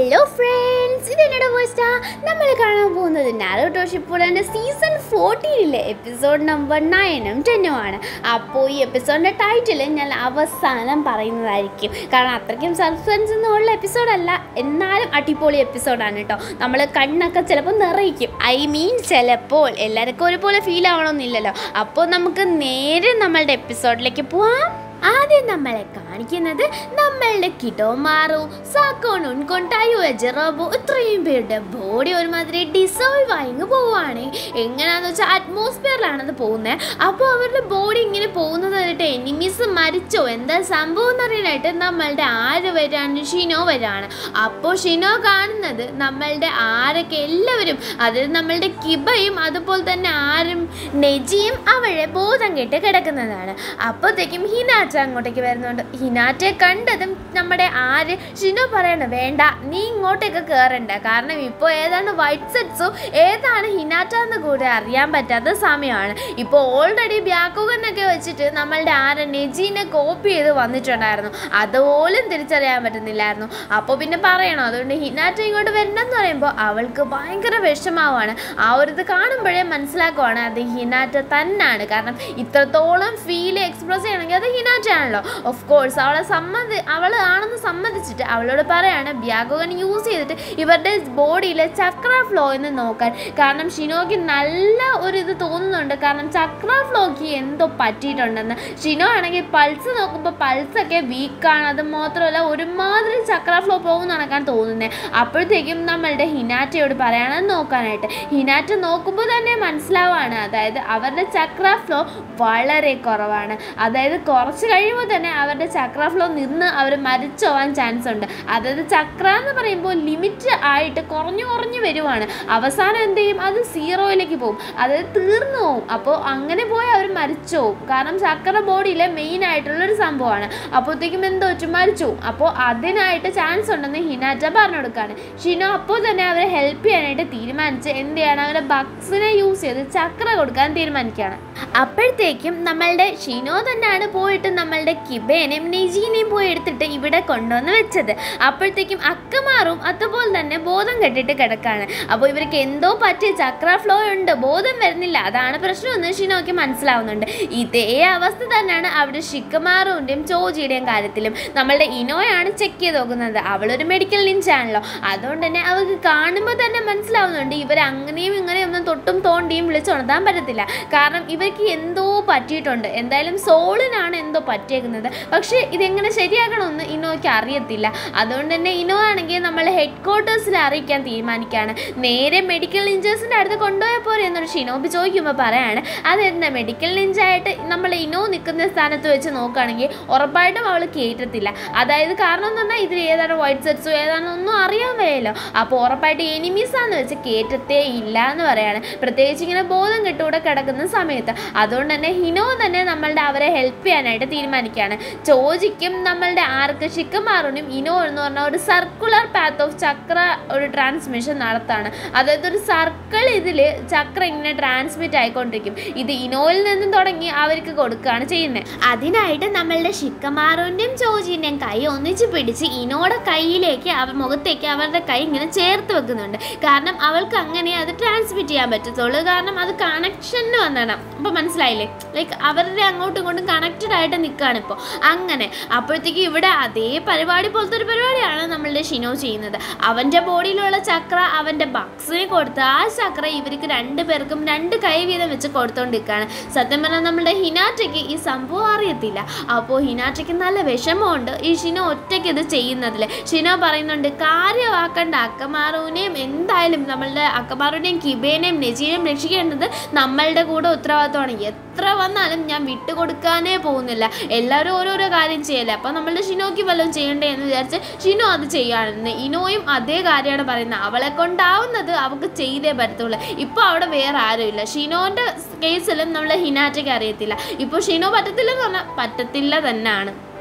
hello friends ഇത് എന്നോട് വോയിസ്റ്റാ നമ്മൾ കാണാൻ പോകുന്നത് നാരോട്ടോ ഷിപ്പുഡൻ്റെ സീസൺ ഫോർട്ടീനിലെ എപ്പിസോഡ് നമ്പർ നയനും ടെന്നും ആണ് അപ്പോൾ ഈ എപ്പിസോഡിൻ്റെ ടൈറ്റിൽ ഞാൻ അവസാനം പറയുന്നതായിരിക്കും കാരണം അത്രയ്ക്കും സസ്പെൻസ് ഒന്നുള്ള എപ്പിസോഡല്ല എന്നാലും അടിപൊളി എപ്പിസോഡാണ് കേട്ടോ നമ്മൾ കണ്ണൊക്കെ ചിലപ്പോൾ നിറയിക്കും ഐ മീൻ ചിലപ്പോൾ എല്ലാവർക്കും ഒരുപോലെ ഫീൽ ആവണമെന്നില്ലല്ലോ അപ്പോൾ നമുക്ക് നേരെ നമ്മളുടെ എപ്പിസോഡിലേക്ക് പോവാം ആദ്യം നമ്മളെ കാണിക്കുന്നത് നമ്മളുടെ കിടോമാറു സാക്കോൺ ഉൺകൊണ്ടായോ എജറോബോ ഇത്രയും പേരുടെ ബോഡി ഒരുമാതിരി ഡിസോൾവ് ആയിങ്ങ് പോവാണ് എങ്ങനെയാന്ന് വെച്ചാൽ അറ്റ്മോസ്ഫിയറിലാണത് പോകുന്നത് അപ്പോൾ അവരുടെ ബോഡി ഇങ്ങനെ പോകുന്നത് കണ്ടിട്ട് എനിമീസ് മരിച്ചോ എന്താ സംഭവം എന്നറിയാനായിട്ട് നമ്മളുടെ ആര് വരാണ് ഷിനോ വരാണ് അപ്പോൾ ഷിനോ കാണുന്നത് നമ്മളുടെ ആരൊക്കെ എല്ലാവരും അതായത് നമ്മളുടെ കിബയും അതുപോലെ തന്നെ ആരും നെജിയും അവളെ ബോധം കെട്ട് കിടക്കുന്നതാണ് അപ്പോഴത്തേക്കും ഹിനാറ്റ അങ്ങോട്ടേക്ക് വരുന്നുണ്ട് ഹിനാറ്റയെ കണ്ടതും നമ്മുടെ ആര് ഷിനോ പറയണ വേണ്ട നീ ഇങ്ങോട്ടേക്ക് കയറണ്ട കാരണം ഇപ്പോൾ ഏതാണ് വൈറ്റ് സെറ്റ്സും ഏതാണ് ഹിനാറ്റ എന്ന് കൂടെ അറിയാൻ പറ്റാത്ത സമയമാണ് ഇപ്പോൾ ഓൾറെഡി ബ്യാക്കുഗനൊക്കെ വെച്ചിട്ട് നമ്മളുടെ ആര് നെജീനെ കോപ്പി ചെയ്ത് വന്നിട്ടുണ്ടായിരുന്നു അതുപോലും തിരിച്ചറിയാൻ പറ്റുന്നില്ലായിരുന്നു അപ്പോൾ പിന്നെ പറയണോ അതുകൊണ്ട് ഹിനാറ്റ ഇങ്ങോട്ട് വരണമെന്ന് പറയുമ്പോൾ അവൾക്ക് ഭയങ്കര വിഷമാവാണ് ആ ഒരു ഇത് കാണുമ്പോഴേ മനസ്സിലാക്കുവാണ് അത് ഹിനാറ്റ തന്നെയാണ് കാരണം ഇത്രത്തോളം ഫീൽ എക്സ്പ്രസ് ചെയ്യണമെങ്കിൽ അത് ഹിനാറ്റ ആണല്ലോ ഓഫ് കോഴ്സ് അവളെ സമ്മതി അവൾ ആണെന്ന് സമ്മതിച്ചിട്ട് അവളോട് പറയാണ് ബ്യാഗോഗൻ യൂസ് ചെയ്തിട്ട് ഇവരുടെ ബോഡിയിലെ ചക്ര ഫ്ലോ എന്ന് നോക്കാൻ കാരണം ഷിനോക്ക് നല്ല ഒരു ഇത് തോന്നുന്നുണ്ട് കാരണം ചക്ര ഫ്ലോക്ക് എന്തോ പറ്റിയിട്ടുണ്ടെന്ന് ഷിനോ ആണെങ്കിൽ പൾസ് നോക്കുമ്പോൾ പൾസൊക്കെ വീക്കാണ് അത് മാത്രമല്ല ഒരുമാതിരി ചക്ര ഫ്ലോ പോകുന്ന കണക്കാണ് തോന്നുന്നത് അപ്പോഴത്തേക്കും നമ്മളുടെ ഹിനാറ്റയോട് പറയണം നോക്കാനായിട്ട് ഹിനാറ്റ നോക്കുമ്പോൾ തന്നെ മനസ്സിലാവാണ് അതായത് അവരുടെ ചക്ര ഫ്ലോ വളരെ കുറവാണ് അതായത് കുറച്ച് കഴിയുമ്പോൾ തന്നെ അവരുടെ ചക്ര ഫ്ലോ നിന്ന് അവർ മരിച്ചു പോകാൻ ചാൻസ് ഉണ്ട് അതായത് ചക്ര എന്ന് പറയുമ്പോൾ ലിമിറ്റ് ആയിട്ട് കുറഞ്ഞു കുറഞ്ഞു വരുവാണ് അവസാനം എന്ത് ചെയ്യും അത് സീറോയിലേക്ക് പോകും അതായത് തീർന്നു പോകും അപ്പോൾ അങ്ങനെ പോയി അവർ മരിച്ചു പോകും കാരണം ചക്ര ബോഡിയിലെ മെയിൻ ആയിട്ടുള്ളൊരു സംഭവമാണ് അപ്പോഴത്തേക്കും എന്തോ വെച്ചു മരിച്ചു പോകും അപ്പോൾ അതിനായിട്ട് ചാൻസ് ഉണ്ടെന്ന് ഹിനാറ്റ പറഞ്ഞു കൊടുക്കുകയാണ് ഷിനോ അപ്പോൾ തന്നെ അവരെ ഹെൽപ്പ് ചെയ്യാനായിട്ട് തീരുമാനിച്ച് എന്ത് ചെയ്യണം അവരെ ബക്സിനെ യൂസ് ചെയ്ത് ചക്ര കൊടുക്കാൻ തീരുമാനിക്കുകയാണ് അപ്പോഴത്തേക്കും നമ്മളുടെ ഷിനോ തന്നെയാണ് പോയിട്ട് നമ്മളുടെ കിബേനെയും നെജീനെയും പോയി എടുത്തിട്ട് ഇവിടെ കൊണ്ടുവന്ന് വെച്ചത് അപ്പോഴത്തേക്കും അക്കമാറും അതുപോലെ തന്നെ ബോധം കെട്ടിട്ട് കിടക്കാണ് അപ്പോൾ ഇവർക്ക് എന്തോ പറ്റിയ ചക്ര ഫ്ലോ ഉണ്ട് ബോധം വരുന്നില്ല അതാണ് പ്രശ്നമെന്ന് ഷിനോയ്ക്ക് മനസ്സിലാവുന്നുണ്ട് ഇതേ അവസ്ഥ തന്നെയാണ് അവിടെ ഷിക്കമാറുവിൻ്റെയും ചോജിയുടെയും കാര്യത്തിലും നമ്മളുടെ ഇനോയാണ് ചെക്ക് ചെയ്ത് നോക്കുന്നത് അവളൊരു മെഡിക്കൽ നിഞ്ചാണല്ലോ അതുകൊണ്ട് തന്നെ അവർക്ക് കാണുമ്പോൾ തന്നെ മനസ്സിലാവുന്നുണ്ട് ഇവർ അങ്ങനെയും ഇങ്ങനെയും ഒന്നും തൊട്ടും തോണ്ടിയും വിളിച്ചുണർത്താൻ പറ്റത്തില്ല കാരണം ഇവർക്ക് എന്തോ പറ്റിയിട്ടുണ്ട് എന്തായാലും സോളിനാണ് എന്തോ പറ്റിയേക്കുന്നത് പക്ഷേ ഇതെങ്ങനെ ശരിയാക്കണമെന്ന് ഇനോയ്ക്ക് അറിയത്തില്ല അതുകൊണ്ട് തന്നെ ഇനോ ആണെങ്കിൽ നമ്മൾ ഹെഡ് ക്വാർട്ടേഴ്സിൽ അറിയിക്കാൻ തീരുമാനിക്കുകയാണ് നേരെ മെഡിക്കൽ നിഞ്ചേഴ്സിൻ്റെ അടുത്ത് കൊണ്ടുപോയാൽ പോരെ എന്നൊരു ഷിനോബി ചോദിക്കുമ്പോൾ പറയാണ് അതെന്താ മെഡിക്കൽ നിഞ്ചായിട്ട് നമ്മൾ ഇനോ നിൽക്കുന്ന സ്ഥാനത്ത് വെച്ച് നോക്കുകയാണെങ്കിൽ ഉറപ്പായിട്ടും അവൾ കേറ്റത്തില്ല അതായത് കാരണം എന്ന് പറഞ്ഞാൽ ഇതിൽ ഏതാണ് വൈറ്റ് സെറ്റ്സോ ഏതാണെന്ന് ഒന്നും അറിയാൻ വയ്യല്ലോ അപ്പോൾ ഉറപ്പായിട്ട് എനിമീസാന്ന് വെച്ച് കേറ്റത്തേ ഇല്ല എന്ന് പറയാണ് പ്രത്യേകിച്ച് ഇങ്ങനെ ബോധം കെട്ടുകൂടെ കിടക്കുന്ന സമയത്ത് അതുകൊണ്ട് തന്നെ ഹിനോ തന്നെ നമ്മളുടെ അവരെ ഹെൽപ്പ് ചെയ്യാനായിട്ട് തീരുമാനിക്കുകയാണ് ചോജിക്കും നമ്മളുടെ ആർക്ക് ഷിക്കമാറുനും ഇനോ എന്ന് പറഞ്ഞ ഒരു സർക്കുലർ പാത്ത് ഓഫ് ചക്ര ഒരു ട്രാൻസ്മിഷൻ നടത്താണ് അതായത് ഒരു സർക്കിൾ ഇതിൽ ചക്ര ഇങ്ങനെ ട്രാൻസ്മിറ്റ് ആയിക്കൊണ്ടിരിക്കും ഇത് ഇനോയിൽ നിന്നും തുടങ്ങി അവർക്ക് കൊടുക്കുകയാണ് ചെയ്യുന്നത് അതിനായിട്ട് നമ്മളുടെ ഷിക്കമാറുവിൻ്റെയും ചോജിൻ്റെയും കൈ ഒന്നിച്ച് പിടിച്ച് ഇനോടെ കയ്യിലേക്ക് അവ മുഖത്തേക്ക് അവരുടെ കൈ ഇങ്ങനെ ചേർത്ത് വെക്കുന്നുണ്ട് കാരണം അവൾക്ക് അങ്ങനെ അത് ട്രാൻസ്മിറ്റ് ചെയ്യാൻ പറ്റത്തുള്ളൂ കാരണം അത് കണക്ഷന് വന്നതാണ് അപ്പോൾ മനസ്സിലായില്ലേ ലൈക്ക് അവരുടെ അങ്ങോട്ടും ഇങ്ങോട്ടും കണക്റ്റഡ് ആയിട്ട് നിൽക്കുകയാണ് ഇപ്പോൾ അങ്ങനെ അപ്പോഴത്തേക്ക് ഇവിടെ അതേ പരിപാടി പോലത്തെ ഒരു പരിപാടിയാണ് നമ്മളുടെ ഷിനോ ചെയ്യുന്നത് അവൻ്റെ ബോഡിയിലുള്ള ചക്ര അവൻ്റെ ബക്സിനെ കൊടുത്ത് ആ ചക്ര ഇവർക്ക് രണ്ട് പേർക്കും രണ്ട് കൈ വീതം വെച്ച് കൊടുത്തോണ്ടിരിക്കുകയാണ് സത്യം പറഞ്ഞാൽ നമ്മുടെ ഹിനാറ്റയ്ക്ക് ഈ സംഭവം അറിയത്തില്ല അപ്പോൾ ഹിനാറ്റയ്ക്ക് നല്ല വിഷമമുണ്ട് ഈ ഷിനോ ഒറ്റയ്ക്ക് ഇത് ചെയ്യുന്നതിൽ ഷിനോ പറയുന്നുണ്ട് കാര്യമാക്കേണ്ട അക്കമാറുവിനെയും എന്തായാലും നമ്മളുടെ അക്കമാറുവിനെയും കിബേനെയും നെജീനെയും രക്ഷിക്കേണ്ടത് നമ്മളുടെ കൂടെ ഉത്തരവാദിത്തമാണ് എത്ര വന്നാലും ഞാൻ വിട്ടുകൊടുക്കാനേ പോകുന്നില്ല എല്ലാവരും ഓരോരോ കാര്യം ചെയ്യല്ലേ അപ്പോൾ നമ്മളുടെ ഷിനോയ്ക്ക് വല്ലതും ചെയ്യണ്ടേ എന്ന് വിചാരിച്ച് ഷിനോ അത് ചെയ്യാണെന്ന് ഇനോയും അതേ കാര്യമാണ് പറയുന്നത് അവളെ കൊണ്ടാവുന്നത് അവൾക്ക് ചെയ്തേ പറ്റത്തുള്ളൂ ഇപ്പോൾ അവിടെ വേറെ ആരുമില്ല ഷിനോൻ്റെ കേസിലും നമ്മളെ ഹിനാറ്റയ്ക്ക് അറിയത്തില്ല ഇപ്പോൾ ഷിനോ പറ്റത്തില്ലെന്ന് പറഞ്ഞാൽ പറ്റത്തില്ല തന്നെയാണ്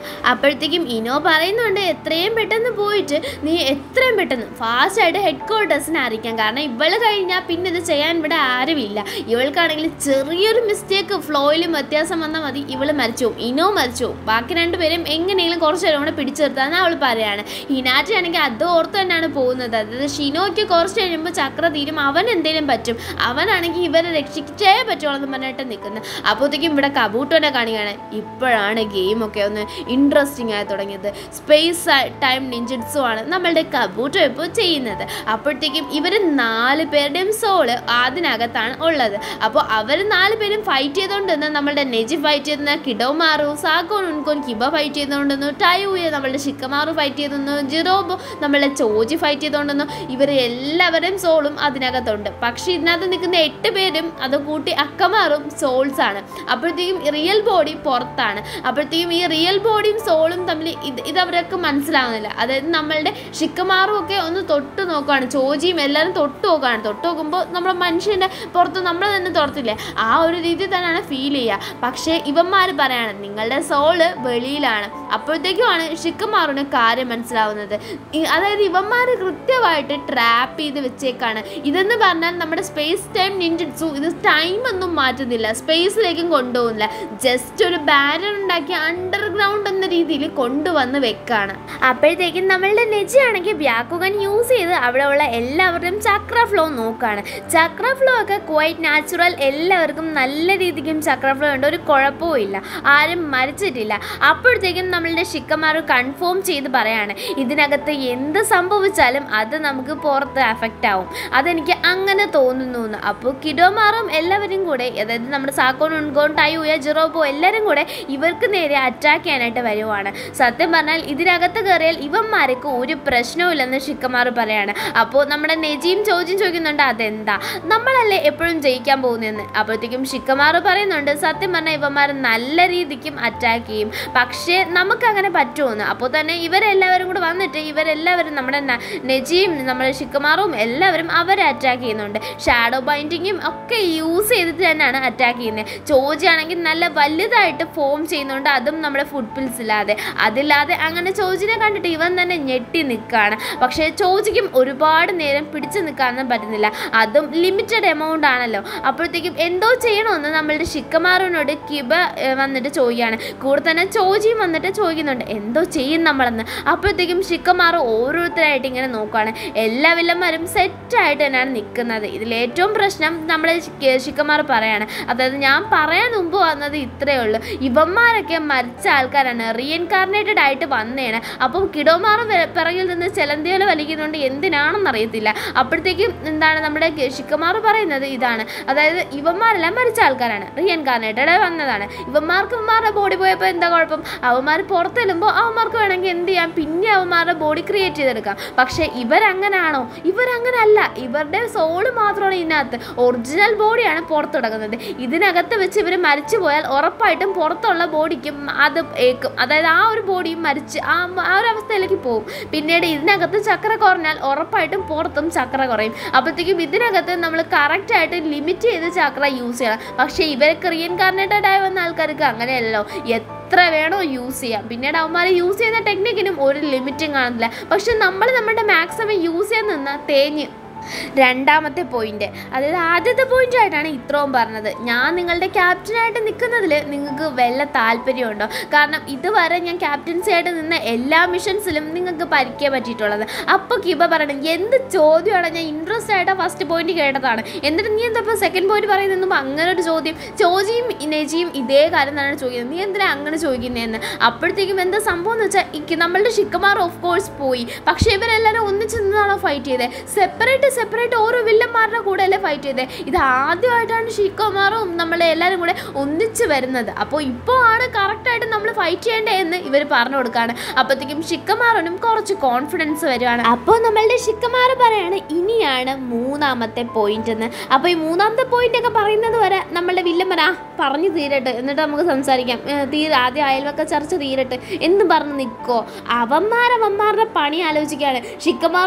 അപ്പോഴത്തേക്കും ഇനോ പറയുന്നുണ്ട് എത്രയും പെട്ടെന്ന് പോയിട്ട് നീ എത്രയും പെട്ടെന്ന് ഫാസ്റ്റായിട്ട് ഹെഡ് ക്വാർട്ടേഴ്സിനെ അറിയിക്കാം കാരണം ഇവൾ കഴിഞ്ഞാൽ പിന്നെ ഇത് ചെയ്യാൻ ഇവിടെ ആരുമില്ല ഇവൾക്കാണെങ്കിൽ ചെറിയൊരു മിസ്റ്റേക്ക് ഫ്ലോയിലും വ്യത്യാസം വന്നാൽ മതി ഇവൾ മരിച്ചു പോകും ഇനോ മരിച്ചു പോകും ബാക്കി രണ്ടുപേരും എങ്ങനെയെങ്കിലും കുറച്ച് നേരം കൂടെ പിടിച്ചു നിർത്താമെന്ന് അവൾ പറയാണ് ഹിനാറ്റി ആണെങ്കിൽ അത് ഓർത്ത് തന്നെയാണ് പോകുന്നത് അതായത് ഷിനോയ്ക്ക് കുറച്ച് കഴിയുമ്പോൾ ചക്ര തീരും അവൻ എന്തെങ്കിലും പറ്റും അവനാണെങ്കിൽ ഇവരെ രക്ഷിച്ചേ പറ്റുള്ളൂ എന്ന് പറഞ്ഞിട്ട് നിൽക്കുന്നത് അപ്പോഴത്തേക്കും ഇവിടെ കബൂട്ടോനെ കാണുകയാണ് ഇപ്പോഴാണ് ഗെയിമൊക്കെ ഒന്ന് ഇൻട്രസ്റ്റിംഗ് ആയി തുടങ്ങിയത് സ്പേസ് ടൈം നിഞ്ചിറ്റ്സു ആണ് നമ്മളുടെ കബൂട്ടോ ഇപ്പോൾ ചെയ്യുന്നത് അപ്പോഴത്തേക്കും ഇവർ നാല് പേരുടെയും സോള് അതിനകത്താണ് ഉള്ളത് അപ്പോൾ അവർ നാല് പേരും ഫൈറ്റ് ചെയ്തുകൊണ്ടിരുന്ന നമ്മളുടെ നെജി ഫൈറ്റ് ചെയ്യുന്ന കിഡോമാറു സാക്കോൺ ഉൻകോൻ കിബ ഫൈറ്റ് ചെയ്തുകൊണ്ടിരുന്നു ടൈവുയെ നമ്മളുടെ ഷിക്കമാറു ഫൈറ്റ് ചെയ്തിരുന്നു ജിറോബോ നമ്മളുടെ ചോജി ഫൈറ്റ് ചെയ്തുകൊണ്ടിരുന്നു ഇവർ എല്ലാവരുടെയും സോളും അതിനകത്തുണ്ട് പക്ഷേ ഇതിനകത്ത് നിൽക്കുന്ന എട്ട് പേരും അത് കൂട്ടി അക്കമാറും സോൾസ് ആണ് അപ്പോഴത്തേക്കും റിയൽ ബോഡി പുറത്താണ് അപ്പോഴത്തേക്കും ഈ റിയൽ ബോഡിയും സോളും തമ്മിൽ ഇത് ഇത് അവർക്ക് മനസ്സിലാവുന്നില്ല അതായത് നമ്മളുടെ ഷിക്കമാറും ഒക്കെ ഒന്ന് തൊട്ട് നോക്കുകയാണ് ചോജിയും എല്ലാവരും തൊട്ട് നോക്കുകയാണ് തൊട്ട് നോക്കുമ്പോൾ നമ്മുടെ മനുഷ്യൻ്റെ പുറത്ത് നമ്മൾ തന്നെ തുറത്തില്ലേ ആ ഒരു രീതിയിൽ തന്നെയാണ് ഫീൽ ചെയ്യുക പക്ഷേ ഇവന്മാർ പറയാണ് നിങ്ങളുടെ സോള് വെളിയിലാണ് അപ്പോഴത്തേക്കുമാണ് ഷിക്കമാറിന് കാര്യം മനസ്സിലാവുന്നത് ഈ- അതായത് ഇവന്മാർ കൃത്യമായിട്ട് ട്രാപ്പ് ചെയ്ത് വെച്ചേക്കാണ് ഇതെന്ന് പറഞ്ഞാൽ നമ്മുടെ സ്പേസ് ടൈം നിഞ്ചിറ്റ്സു ഇത് ടൈം ഒന്നും മാറ്റുന്നില്ല സ്പേസിലേക്കും കൊണ്ടുപോകുന്നില്ല ജസ്റ്റ് ഒരു ബാരർ ഉണ്ടാക്കി അണ്ടർഗ്രൗണ്ട് എന്ന രീതിയിൽ കൊണ്ടുവന്ന് വെക്കാണ് അപ്പോഴത്തേക്കും നമ്മളുടെ നെജി ആണെങ്കിൽ വ്യാക്കുകൻ യൂസ് ചെയ്ത് അവിടെ ഉള്ള എല്ലാവരുടെയും ചക്ര ഫ്ലോ നോക്കുകയാണ് ചക്ര ഫ്ലോ ഒക്കെ ക്വൈറ്റ് നാച്ചുറൽ എല്ലാവർക്കും നല്ല രീതിക്കും ചക്ര ഫ്ലോ ഉണ്ട് ഒരു കുഴപ്പവും ഇല്ല ആരും മരിച്ചിട്ടില്ല അപ്പോഴത്തേക്കും നമ്മളുടെ ഷിക്കമാർ കൺഫേം ചെയ്ത് പറയാണ് ഇതിനകത്ത് എന്ത് സംഭവിച്ചാലും അത് നമുക്ക് പുറത്ത് അഫക്റ്റ് ആവും അതെനിക്ക് അങ്ങനെ തോന്നുന്നു എന്ന് അപ്പോൾ കിഡോമാറും എല്ലാവരും കൂടെ അതായത് നമ്മുടെ സാക്കോൺ ഉൺകോൺ ടൈയ ജിറോബോ എല്ലാവരും കൂടെ ഇവർക്ക് നേരെ അറ്റാക്ക് ചെയ്യാനായിട്ട് വരുവാണ് സത്യം പറഞ്ഞാൽ ഇതിനകത്ത് കയറിയാൽ ഇവന്മാർക്ക് ഒരു പ്രശ്നവുമില്ലെന്ന് ഷിക്കമാർ പറയാണ് അപ്പോൾ നമ്മുടെ നെജിയും ചോദ്യം ചോദിക്കുന്നുണ്ട് അതെന്താ നമ്മളല്ലേ എപ്പോഴും ജയിക്കാൻ പോകുന്നതെന്ന് അപ്പോഴത്തേക്കും ഷിക്കമാർ പറയുന്നുണ്ട് സത്യം പറഞ്ഞാൽ ഇവന്മാർ നല്ല രീതിക്കും അറ്റാക്ക് ചെയ്യും പക്ഷേ നമുക്കങ്ങനെ പറ്റുമെന്ന് അപ്പോൾ തന്നെ ഇവരെല്ലാവരും കൂടെ വന്നിട്ട് ഇവരെല്ലാവരും നമ്മുടെ ന- നെജിയും നമ്മുടെ ഷിക്കമാറും എല്ലാവരും അവരെ അറ്റാക്ക് ചെയ്യുന്നുണ്ട് ഷാഡോ ബൈൻഡിങ്ങും ഒക്കെ യൂസ് ചെയ്തിട്ട് തന്നെയാണ് അറ്റാക്ക് ചെയ്യുന്നത് ചോജിയാണെങ്കിൽ നല്ല വലുതായിട്ട് ഫോം ചെയ്യുന്നുണ്ട് അതും നമ്മുടെ ഫുഡ് പിൽസ് ഇല്ലാതെ അതില്ലാതെ അങ്ങനെ ചോജിനെ കണ്ടിട്ട് ഇവൻ തന്നെ ഞെട്ടി നിൽക്കുകയാണ് പക്ഷേ ചോജിക്കും ഒരുപാട് നേരം പിടിച്ചു നിൽക്കാനൊന്നും പറ്റുന്നില്ല അതും ലിമിറ്റഡ് എമൗണ്ട് ആണല്ലോ അപ്പോഴത്തേക്കും എന്തോ ചെയ്യണമെന്ന് നമ്മളുടെ ഷിക്കമാറിനോട് കിബ ഏഹ്, വന്നിട്ട് ചോദിക്കുകയാണ് കൂടെ തന്നെ ചോജിയും വന്നിട്ട് ചോദിക്കുന്നുണ്ട് എന്തോ ചെയ്യും നമ്മളെന്ന് അപ്പോഴത്തേക്കും ഷിക്കമാർ ഓരോരുത്തരായിട്ട് ഇങ്ങനെ നോക്കുകയാണ് എല്ലാ വില്ലന്മാരും സെറ്റായിട്ട് തന്നെയാണ് നിൽക്കുന്നത് ഇതിൽ ഏറ്റവും പ്രശ്നം നമ്മളെ ഷിക്കമാർ പറയാണ് അതായത് ഞാൻ പറയാൻ മുമ്പ് വന്നത് ഇത്രയേ ഉള്ളൂ ഇവന്മാരൊക്കെ മരിച്ച ആൾക്കാരാണ് റീഇൻകാർണേറ്റഡ് ആയിട്ട് വന്നേണ് അപ്പം കിടോമാറ് പിറകിൽ നിന്ന് ചെലന്തിയോല വലിക്കുന്നുണ്ട് എന്തിനാണെന്ന് അറിയത്തില്ല അപ്പോഴത്തേക്കും എന്താണ് നമ്മുടെ ഷിക്കമാർ പറയുന്നത് ഇതാണ് അതായത് ഇവന്മാരെല്ലാം മരിച്ച ആൾക്കാരാണ് റീഇൻകാർണേറ്റഡ് വന്നതാണ് ഇവന്മാർക്ക് ഇവന്മാരുടെ ബോഡി പോയപ്പോൾ എന്താ കുഴപ്പം അവന്മാർ പുറത്തെല്ലുമ്പോൾ അവന്മാർക്ക് വേണമെങ്കിൽ എന്ത് ചെയ്യാം പിന്നെ അവന്മാരുടെ ബോഡി ക്രിയേറ്റ് ചെയ്തെടുക്കാം പക്ഷേ ഇവരങ്ങനാണോ ഇവരങ്ങനല്ല ഇവരുടെ സോള് മാത്രമാണ് ഇതിനകത്ത് ഒറിജിനൽ ബോഡിയാണ് പുറത്ത് കിടക്കുന്നത് ഇതിനകത്ത് വെച്ച് ഇവർ മരിച്ചു പോയാൽ ഉറപ്പായിട്ടും പുറത്തുള്ള ബോഡിക്കും അത് ഏക്കും അതായത് ആ ഒരു ബോഡിയും മരിച്ച് ആ ആ ഒരു അവസ്ഥയിലേക്ക് പോകും പിന്നീട് ഇതിനകത്ത് ചക്ര കുറഞ്ഞാൽ ഉറപ്പായിട്ടും പുറത്തും ചക്ര കുറയും അപ്പോഴത്തേക്കും ഇതിനകത്ത് നമ്മൾ കറക്റ്റായിട്ട് ലിമിറ്റ് ചെയ്ത് ചക്ര യൂസ് ചെയ്യണം പക്ഷേ ഇവരൊക്കെ റീഇൻകാർണേറ്റഡ് ആയി വന്ന ആൾക്കാർക്ക് അങ്ങനെയല്ലല്ലോ എത്ര വേണോ യൂസ് ചെയ്യാം പിന്നീട് അവന്മാർ യൂസ് ചെയ്യുന്ന ടെക്നിക്കിനും ഒരു ലിമിറ്റും കാണുന്നില്ല പക്ഷെ നമ്മൾ നമ്മുടെ മാക്സിമം യൂസ് ചെയ്യാൻ നിന്നാൽ തേഞ്ഞ് രണ്ടാമത്തെ പോയിന്റ് അതായത് ആദ്യത്തെ പോയിന്റ് ആയിട്ടാണ് ഇത്രയും പറഞ്ഞത് ഞാൻ നിങ്ങളുടെ ക്യാപ്റ്റനായിട്ട് നിൽക്കുന്നതിൽ നിങ്ങൾക്ക് വല്ല താല്പര്യമുണ്ടോ കാരണം ഇതുവരെ ഞാൻ ക്യാപ്റ്റൻസി ആയിട്ട് നിന്ന എല്ലാ മിഷൻസിലും നിങ്ങൾക്ക് പരിക്കേ പറ്റിയിട്ടുള്ളത് അപ്പോൾ കിബ പറയണം എന്ത് ചോദ്യമാണ് ഞാൻ ഇൻട്രസ്റ്റ് ആയിട്ട് ഫസ്റ്റ് പോയിന്റ് കേട്ടതാണ് എന്നിട്ട് നീ എന്താ ഇപ്പോൾ സെക്കൻഡ് പോയിന്റ് പറയുന്നതും അങ്ങനെ ഒരു ചോദ്യം ചോജിയും നെജിയും ഇതേ കാര്യം തന്നെയാണ് ചോദിക്കുന്നത് നീ എന്തിനാ അങ്ങനെ ചോദിക്കുന്നതെന്ന് അപ്പോഴത്തേക്കും എന്താ സംഭവം എന്ന് വെച്ചാൽ ഈ നമ്മളുടെ ഷിക്കമാർ ഓഫ് കോഴ്സ് പോയി പക്ഷേ ഇവരെല്ലാവരും ഒന്നിച്ച് നിന്നാണോ ഫൈറ്റ് ചെയ്തത് സെപ്പറേറ്റ് സെപ്പറേറ്റ് ഓരോ വില്ലന്മാരുടെ കൂടെ അല്ലേ ഫൈറ്റ് ചെയ്തത് ഇത് ആദ്യമായിട്ടാണ് ഷിക്കോമാറും നമ്മളെ എല്ലാവരും കൂടെ ഒന്നിച്ച് വരുന്നത് അപ്പോൾ ഇപ്പോൾ ആണ് കറക്റ്റായിട്ട് നമ്മൾ ഫൈറ്റ് ചെയ്യേണ്ടത് എന്ന് ഇവർ പറഞ്ഞു കൊടുക്കുകയാണ് അപ്പോഴത്തേക്കും ഷിക്കമാറിനും കുറച്ച് കോൺഫിഡൻസ് വരുവാണ് അപ്പോൾ നമ്മളുടെ ഷിക്കമാർ പറയാണ് ഇനിയാണ് മൂന്നാമത്തെ പോയിന്റ് എന്ന് അപ്പോൾ ഈ മൂന്നാമത്തെ പോയിന്റ് ഒക്കെ പറയുന്നത് വരെ നമ്മളുടെ വില്ലന്മാർ ആ പറഞ്ഞു തീരട്ടെ എന്നിട്ട് നമുക്ക് സംസാരിക്കാം ഏ, തീരെ ആദ്യം അയൽവക്ക ചർച്ച തീരട്ടെ എന്ന് പറഞ്ഞ് നിൽക്കോ അവന്മാരവന്മാരുടെ പണി ആലോചിക്കുകയാണ് ഷിക്കമാറാണെങ്കിൽ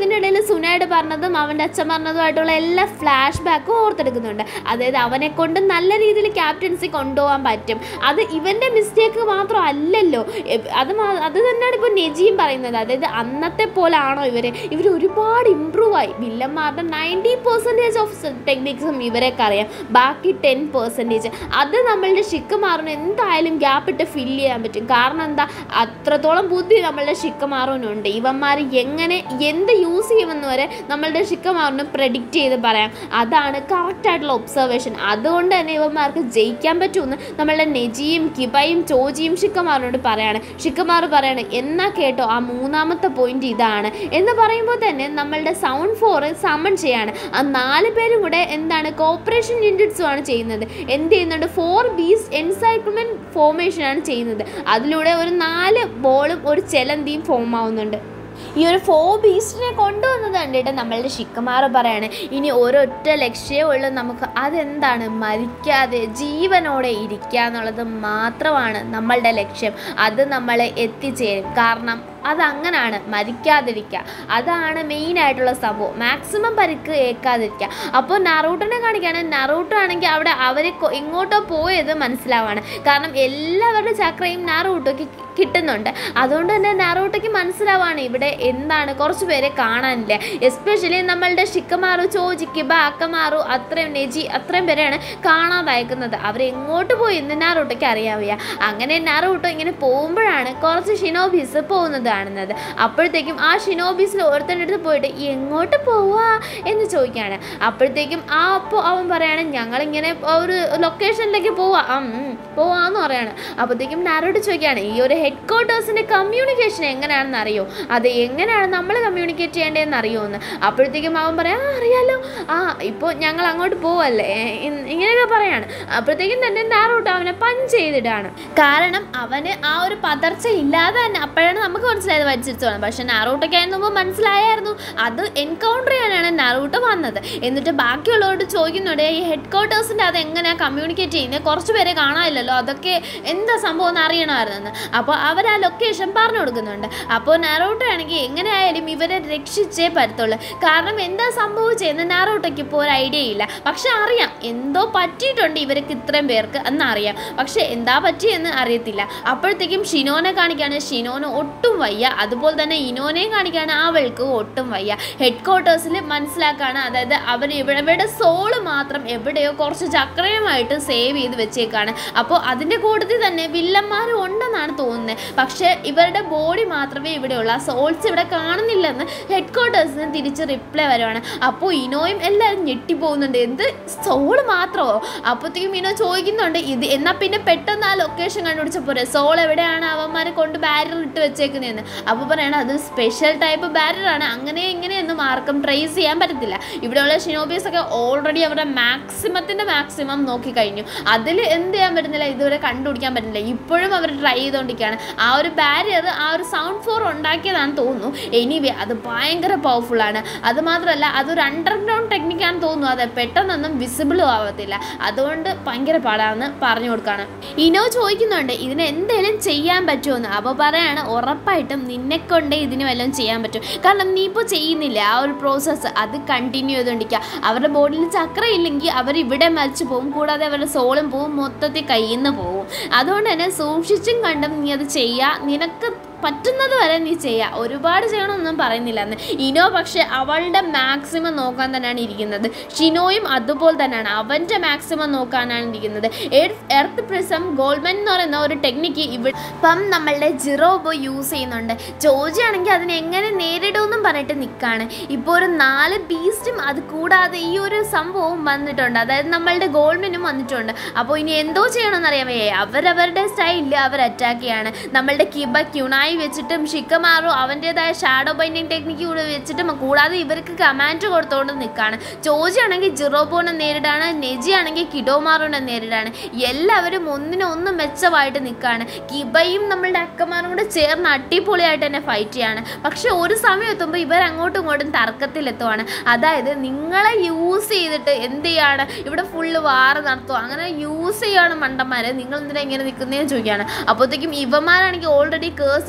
ഇതിനിടയിൽ സുനയുടെ പറഞ്ഞതും അവൻ്റെ അച്ഛൻ പറഞ്ഞതുമായിട്ടുള്ള എല്ലാ ഫ്ലാഷ് ബാക്കും ഓർത്തെടുക്കുന്നുണ്ട് അതായത് അവനെ കൊണ്ട് നല്ല രീതിയിൽ ക്യാപ്റ്റൻസി കൊണ്ടുപോകാൻ പറ്റും അത് ഇവൻ്റെ മിസ്റ്റേക്ക് മാത്രം അല്ലല്ലോ എ- അത് മാ- അത് തന്നെയാണ് ഇപ്പോൾ നെജിയും പറയുന്നത് അതായത് അന്നത്തെ പോലെ ആണോ ഇവർ ഇവർ ഒരുപാട് ഇമ്പ്രൂവ് ആയി വില്ലന്മാരുടെ നയൻറ്റി പെർസെൻറ്റേജ് ഓഫ് ടെക്നിക്സും ഇവരൊക്കെ അറിയാം ബാക്കി ടെൻ പെർസെൻറ്റേജ് അത് നമ്മളുടെ ഷിക്കുമാറിന് എന്തായാലും ഗ്യാപ്പ് ഇട്ട് ഫില്ല് ചെയ്യാൻ പറ്റും കാരണം എന്താ അത്രത്തോളം ബുദ്ധി നമ്മളുടെ ഷിക്കമാറിനുണ്ട് ഇവന്മാർ എങ്ങനെ എന്ത് യൂസ് ചെയ്യുമെന്ന് വരെ നമ്മളുടെ ഷിക്കമാറിന് പ്രഡിക്റ്റ് ചെയ്ത് പറയാം അതാണ് കറക്റ്റ് ആയിട്ടുള്ള ഒബ്സർവേഷൻ അതുകൊണ്ട് തന്നെ ഇവന്മാർക്ക് ജയിക്കാൻ പറ്റുമെന്ന് നമ്മളുടെ നെജിയും കിബയും ചോജിയും ഷിക്കമാറിനോട് പറയാണ് ഷിക്കമാർ പറയാണ് എന്നാ കേട്ടോ ആ മൂന്നാമത്തെ പോയിന്റ് ഇതാണ് എന്ന് പറയുമ്പോൾ തന്നെ നമ്മളുടെ സൗണ്ട് ഫോർ സമൺ ചെയ്യാണ് ആ നാല് പേരും കൂടെ എന്താണ് കോപ്പറേഷൻ യൂണിറ്റ്സും ആണ് ചെയ്യുന്നത് എന്ത് ചെയ്യുന്നുണ്ട് ഫോർ ബീസ് എൻസൈക്ലിമെന്റ് ഫോർമേഷൻ ആണ് ചെയ്യുന്നത് അതിലൂടെ ഒരു നാല് ബോളും ഒരു ചെലന്തിയും ഫോം ആവുന്നുണ്ട് ഈ ഒരു ഫോ ബീസ്റ്റിനെ കൊണ്ടുവന്നത് കണ്ടിട്ട് നമ്മളുടെ ഷിക്കമാർ പറയാണ് ഇനി ഒരൊറ്റ ലക്ഷ്യമേ ഉള്ളൂ നമുക്ക് അതെന്താണ് മരിക്കാതെ ജീവനോടെ ഇരിക്കുക എന്നുള്ളത് മാത്രമാണ് നമ്മളുടെ ലക്ഷ്യം അത് നമ്മളെ എത്തിച്ചേരും കാരണം അതങ്ങനാണ് മരിക്കാതിരിക്കുക അതാണ് മെയിൻ ആയിട്ടുള്ള സംഭവം മാക്സിമം പരിക്ക് ഏൽക്കാതിരിക്കുക അപ്പോൾ നറൂട്ടനെ കാണിക്കുകയാണ് നറൂട്ടോ ആണെങ്കിൽ അവിടെ അവർ എങ്ങോട്ടോ പോയത് മനസ്സിലാവാണ് കാരണം എല്ലാവരുടെ ചക്രയും നറൂട്ടോയ്ക്ക് കിട്ടുന്നുണ്ട് അതുകൊണ്ട് തന്നെ നറൂട്ടോയ്ക്ക് മനസ്സിലാവാണ് ഇവിടെ എന്താണ് കുറച്ച് പേരെ കാണാനില്ല എസ്പെഷ്യലി നമ്മളുടെ ഷിക്കമാറു ചോജി കിബ അക്കമാറു അത്രയും നെജി അത്രയും പേരെയാണ് കാണാതായിരിക്കുന്നത് അവരെങ്ങോട്ട് പോയി എന്ന് നാറൂട്ടോയ്ക്ക് അറിയാൻ വയ്യ അങ്ങനെ നാറൂട്ടോ ഇങ്ങനെ പോകുമ്പോഴാണ് കുറച്ച് ഷിനോബീസ് പോകുന്നത് കാണുന്നത് അപ്പോഴത്തേക്കും ആ ഷിനോബീസിൽ ഒരുത്തൻ്റെ അടുത്ത് പോയിട്ട് എങ്ങോട്ട് പോവാ എന്ന് ചോദിക്കുകയാണ് അപ്പോഴത്തേക്കും ആ അപ്പോൾ അവൻ പറയാണ് ഞങ്ങളിങ്ങനെ ഒരു ലൊക്കേഷനിലേക്ക് പോവാ ഉം, ഉം, പോവാന്ന് പറയാണ് അപ്പോഴത്തേക്കും നാരോട് ചോദിക്കുകയാണ് ഈ ഒരു ഹെഡ് ക്വാർട്ടേഴ്സിൻ്റെ കമ്മ്യൂണിക്കേഷൻ എങ്ങനെയാണെന്ന് അറിയോ അത് എങ്ങനെയാണ് നമ്മൾ കമ്മ്യൂണിക്കേറ്റ് ചെയ്യേണ്ടതെന്ന് അറിയോ എന്ന് അപ്പോഴത്തേക്കും അവൻ പറയാം ആ അറിയാലോ ആ ഇപ്പോൾ ഞങ്ങൾ അങ്ങോട്ട് പോവല്ലേ ഇ- ഇങ്ങനെയൊക്കെ പറയാണ് അപ്പോഴത്തേക്കും തന്നെ നാറോട്ട് അവനെ പഞ്ച് ചെയ്തിടാണ് കാരണം അവന് ആ ഒരു പതർച്ച ഇല്ലാതെ തന്നെ അപ്പോഴാണ് നമുക്ക് മനസ്സിലായത് വലിച്ചിരിച്ചോളാം പക്ഷെ നാറൂട്ടൊക്കെ ആയിരുന്നു മനസ്സിലായായിരുന്നു അത് എൻകൗണ്ടർ ചെയ്യാനാണ് നാറൂട്ട് വന്നത് എന്നിട്ട് ബാക്കിയുള്ളവരോട് ചോദിക്കുന്നുണ്ട് ഈ ഹെഡ് ക്വാർട്ടേഴ്സിൻ്റെ അത് എങ്ങനെയാണ് കമ്മ്യൂണിക്കേറ്റ് ചെയ്യുന്നത് കുറച്ച് പേരെ കാണാനില്ലല്ലോ അതൊക്കെ എന്താ സംഭവം എന്ന് അറിയണമായിരുന്നെന്ന് അപ്പോൾ അവർ ആ ലൊക്കേഷൻ പറഞ്ഞു കൊടുക്കുന്നുണ്ട് അപ്പോൾ നാറോട്ടോ ആണെങ്കിൽ എങ്ങനെയായാലും ഇവരെ രക്ഷിച്ചേ പറ്റത്തുള്ളൂ കാരണം എന്താ സംഭവിച്ചതെന്ന് നാറോട്ടോയ്ക്ക് ഇപ്പോൾ ഒരു ഐഡിയ ഇല്ല പക്ഷെ അറിയാം എന്തോ പറ്റിയിട്ടുണ്ട് ഇവർക്ക് ഇത്രയും പേർക്ക് എന്നറിയാം പക്ഷെ എന്താ പറ്റിയെന്ന് അറിയത്തില്ല അപ്പോഴത്തേക്കും ഷിനോനെ കാണിക്കാണ് ഷിനോന് ഒട്ടും വയ്യ അതുപോലെ തന്നെ ഇനോനെയും കാണിക്കാണ് അവൾക്ക് ഒട്ടും വയ്യ ഹെഡ് ക്വാർട്ടേഴ്സിൽ മനസ്സിലാക്കാണ് അതായത് അവർ ഇവിടെ ഇവരുടെ സോള് മാത്രം എവിടെയോ കുറച്ച് ചക്രയുമായിട്ട് സേവ് ചെയ്ത് വെച്ചേക്കാണ് അപ്പോൾ അതിൻ്റെ കൂട്ടത്തിൽ തന്നെ വില്ലന്മാരും ഉണ്ടെന്നാണ് തോന്നുന്നത് പക്ഷേ ഇവരുടെ ബോഡി മാത്രമേ ഇവിടെയുള്ളൂ ആ സോൾസ് ഇവിടെ കാണുന്നില്ലെന്ന് ഹെഡ് ക്വാർട്ടേഴ്സിന് തിരിച്ച് റിപ്ലൈ വരുവാണ് അപ്പോൾ ഇനോയും എല്ലാവരും ഞെട്ടിപ്പോകുന്നുണ്ട് എന്ത് സോള് മാത്രമോ അപ്പോഴത്തേക്കും ഇനോ ചോദിക്കുന്നുണ്ട് ഇത് എന്നാൽ പിന്നെ പെട്ടെന്ന് ആ ലൊക്കേഷൻ കണ്ടുപിടിച്ച പോരെ സോൾ എവിടെയാണ് അവന്മാരെ കൊണ്ട് ബാരിയർ ഇട്ട് വെച്ചേക്കുന്നതെന്ന് അപ്പോൾ പറയണം അത് സ്പെഷ്യൽ ടൈപ്പ് ബാരിയർ ആണ് അങ്ങനെ ഇങ്ങനെയൊന്നും ആർക്കും ട്രേസ് ചെയ്യാൻ പറ്റത്തില്ല ഇവിടെയുള്ള ഷിനോബീസ് ഒക്കെ ഓൾറെഡി അവരുടെ മാക്സിമത്തിൻ്റെ മാക്സിമം നോക്കിക്കഴിഞ്ഞു അതിൽ എന്ത് ചെയ്യാൻ പറ്റുന്നില്ല ഇതുവരെ കണ്ടുപിടിക്കാൻ പറ്റുന്നില്ല ഇപ്പോഴും അവർ ട്രൈ ചെയ്തുകൊണ്ടിരിക്കുകയാണ് ആ ഒരു ബാരിയർ ആ ഒരു സൗണ്ട് ഫോർ ഉണ്ടാക്കിയതാണെന്ന് തോന്നുന്നു എനിവേ അത് ഭയങ്കര പവർഫുൾ ആണ് അത് മാത്രമല്ല അതൊരു അണ്ടർഗ്രൗണ്ട് ടെക്നിക്കാണെന്ന് തോന്നുന്നു അത് പെട്ടെന്നൊന്നും വിസിബിളും ആവത്തില്ല അതുകൊണ്ട് ഭയങ്കര പാടാണെന്ന് പറഞ്ഞു കൊടുക്കുകയാണ് ഇനോ ചോദിക്കുന്നുണ്ട് ഇതിന് എന്തെങ്കിലും ചെയ്യാൻ പറ്റുമെന്ന് അപ്പോൾ പറയാണ് ഉറപ്പായിട്ടും നിന്നെ കൊണ്ടേ ഇതിന് വല്ലതും ചെയ്യാൻ പറ്റും കാരണം നീ ഇപ്പോൾ ചെയ്യുന്നില്ല ആ ഒരു പ്രോസസ്സ് അത് കണ്ടിന്യൂ ചെയ്തുകൊണ്ടിരിക്കുക അവരുടെ ബോഡിയിൽ ചക്ര ഇല്ലെങ്കിൽ അവർ ഇവിടെ മരിച്ചു പോകും കൂടാതെ അവരുടെ സോളും പോവും മൊത്തത്തിൽ കയ്യിൽ നിന്ന് പോവും അതുകൊണ്ട് തന്നെ സൂക്ഷിച്ചും കണ്ടും നീ അത് ചെയ്യുക നിനക്ക് പറ്റുന്നത് വരെ നീ ചെയ്യുക ഒരുപാട് ചെയ്യണമെന്നൊന്നും പറയുന്നില്ല എന്ന് ഇനോ പക്ഷെ അവളുടെ മാക്സിമം നോക്കാൻ തന്നെയാണ് ഇരിക്കുന്നത് ഷിനോയും അതുപോലെ തന്നെയാണ് അവൻ്റെ മാക്സിമം നോക്കാനാണ് ഇരിക്കുന്നത് എർത്ത് പ്രിസം ഗോൾഡ്മൻ എന്ന് പറയുന്ന ഒരു ടെക്നിക്ക് ഇവിടെ ഇപ്പം നമ്മളുടെ ജിറോബോ യൂസ് ചെയ്യുന്നുണ്ട് ജോജി ആണെങ്കിൽ അതിനെ എങ്ങനെ നേരിടുമെന്നും പറഞ്ഞിട്ട് നിൽക്കുകയാണ് ഇപ്പോൾ ഒരു നാല് ബീസ്റ്റും അത് കൂടാതെ ഈ ഒരു സംഭവവും വന്നിട്ടുണ്ട് അതായത് നമ്മളുടെ ഗോൾഡ്മനും വന്നിട്ടുണ്ട് അപ്പോൾ ഇനി എന്തോ ചെയ്യണമെന്നറിയാമേ അവരവരുടെ സ്റ്റൈലിൽ അവർ അറ്റാക്ക് ചെയ്യാണ് നമ്മളുടെ കിബ ക്യുണായി വെച്ചിട്ടും ഷിക്കമാറോ അവൻ്റെതായ ഷാഡോ ബൈൻഡിങ് ടെക്നിക്ക് കൂടെ വെച്ചിട്ടും കൂടാതെ ഇവർക്ക് കമാൻഡ് കൊടുത്തുകൊണ്ട് നിൽക്കുകയാണ് ചോജി ആണെങ്കിൽ ജിറോബോനെ നേരിടാണ് നെജി ആണെങ്കിൽ കിഡോമാറോനെ നേരിടാണ് എല്ലാവരും ഒന്നിനൊന്ന് മെച്ചമായിട്ട് നിൽക്കുകയാണ് കിബയും നമ്മളുടെ അക്കമാരും കൂടെ ചേർന്ന് അടിപൊളിയായിട്ട് തന്നെ ഫൈറ്റ് ചെയ്യാണ് പക്ഷെ ഒരു സമയം എത്തുമ്പോൾ ഇവർ അങ്ങോട്ടും ഇങ്ങോട്ടും തർക്കത്തിലെത്തുവാണ് അതായത് നിങ്ങളെ യൂസ് ചെയ്തിട്ട് എന്ത് ചെയ്യാണ് ഇവിടെ ഫുള്ള് വാറ് നടത്തുക അങ്ങനെ യൂസ് ചെയ്യാണ് മണ്ടന്മാരെ നിങ്ങൾ എന്തിനാ ഇങ്ങനെ നിൽക്കുന്നതെന്ന് ചോദിക്കുകയാണ് അപ്പോഴത്തേക്കും ഇവന്മാരാണെങ്കിൽ ഓൾറെഡി കേസ്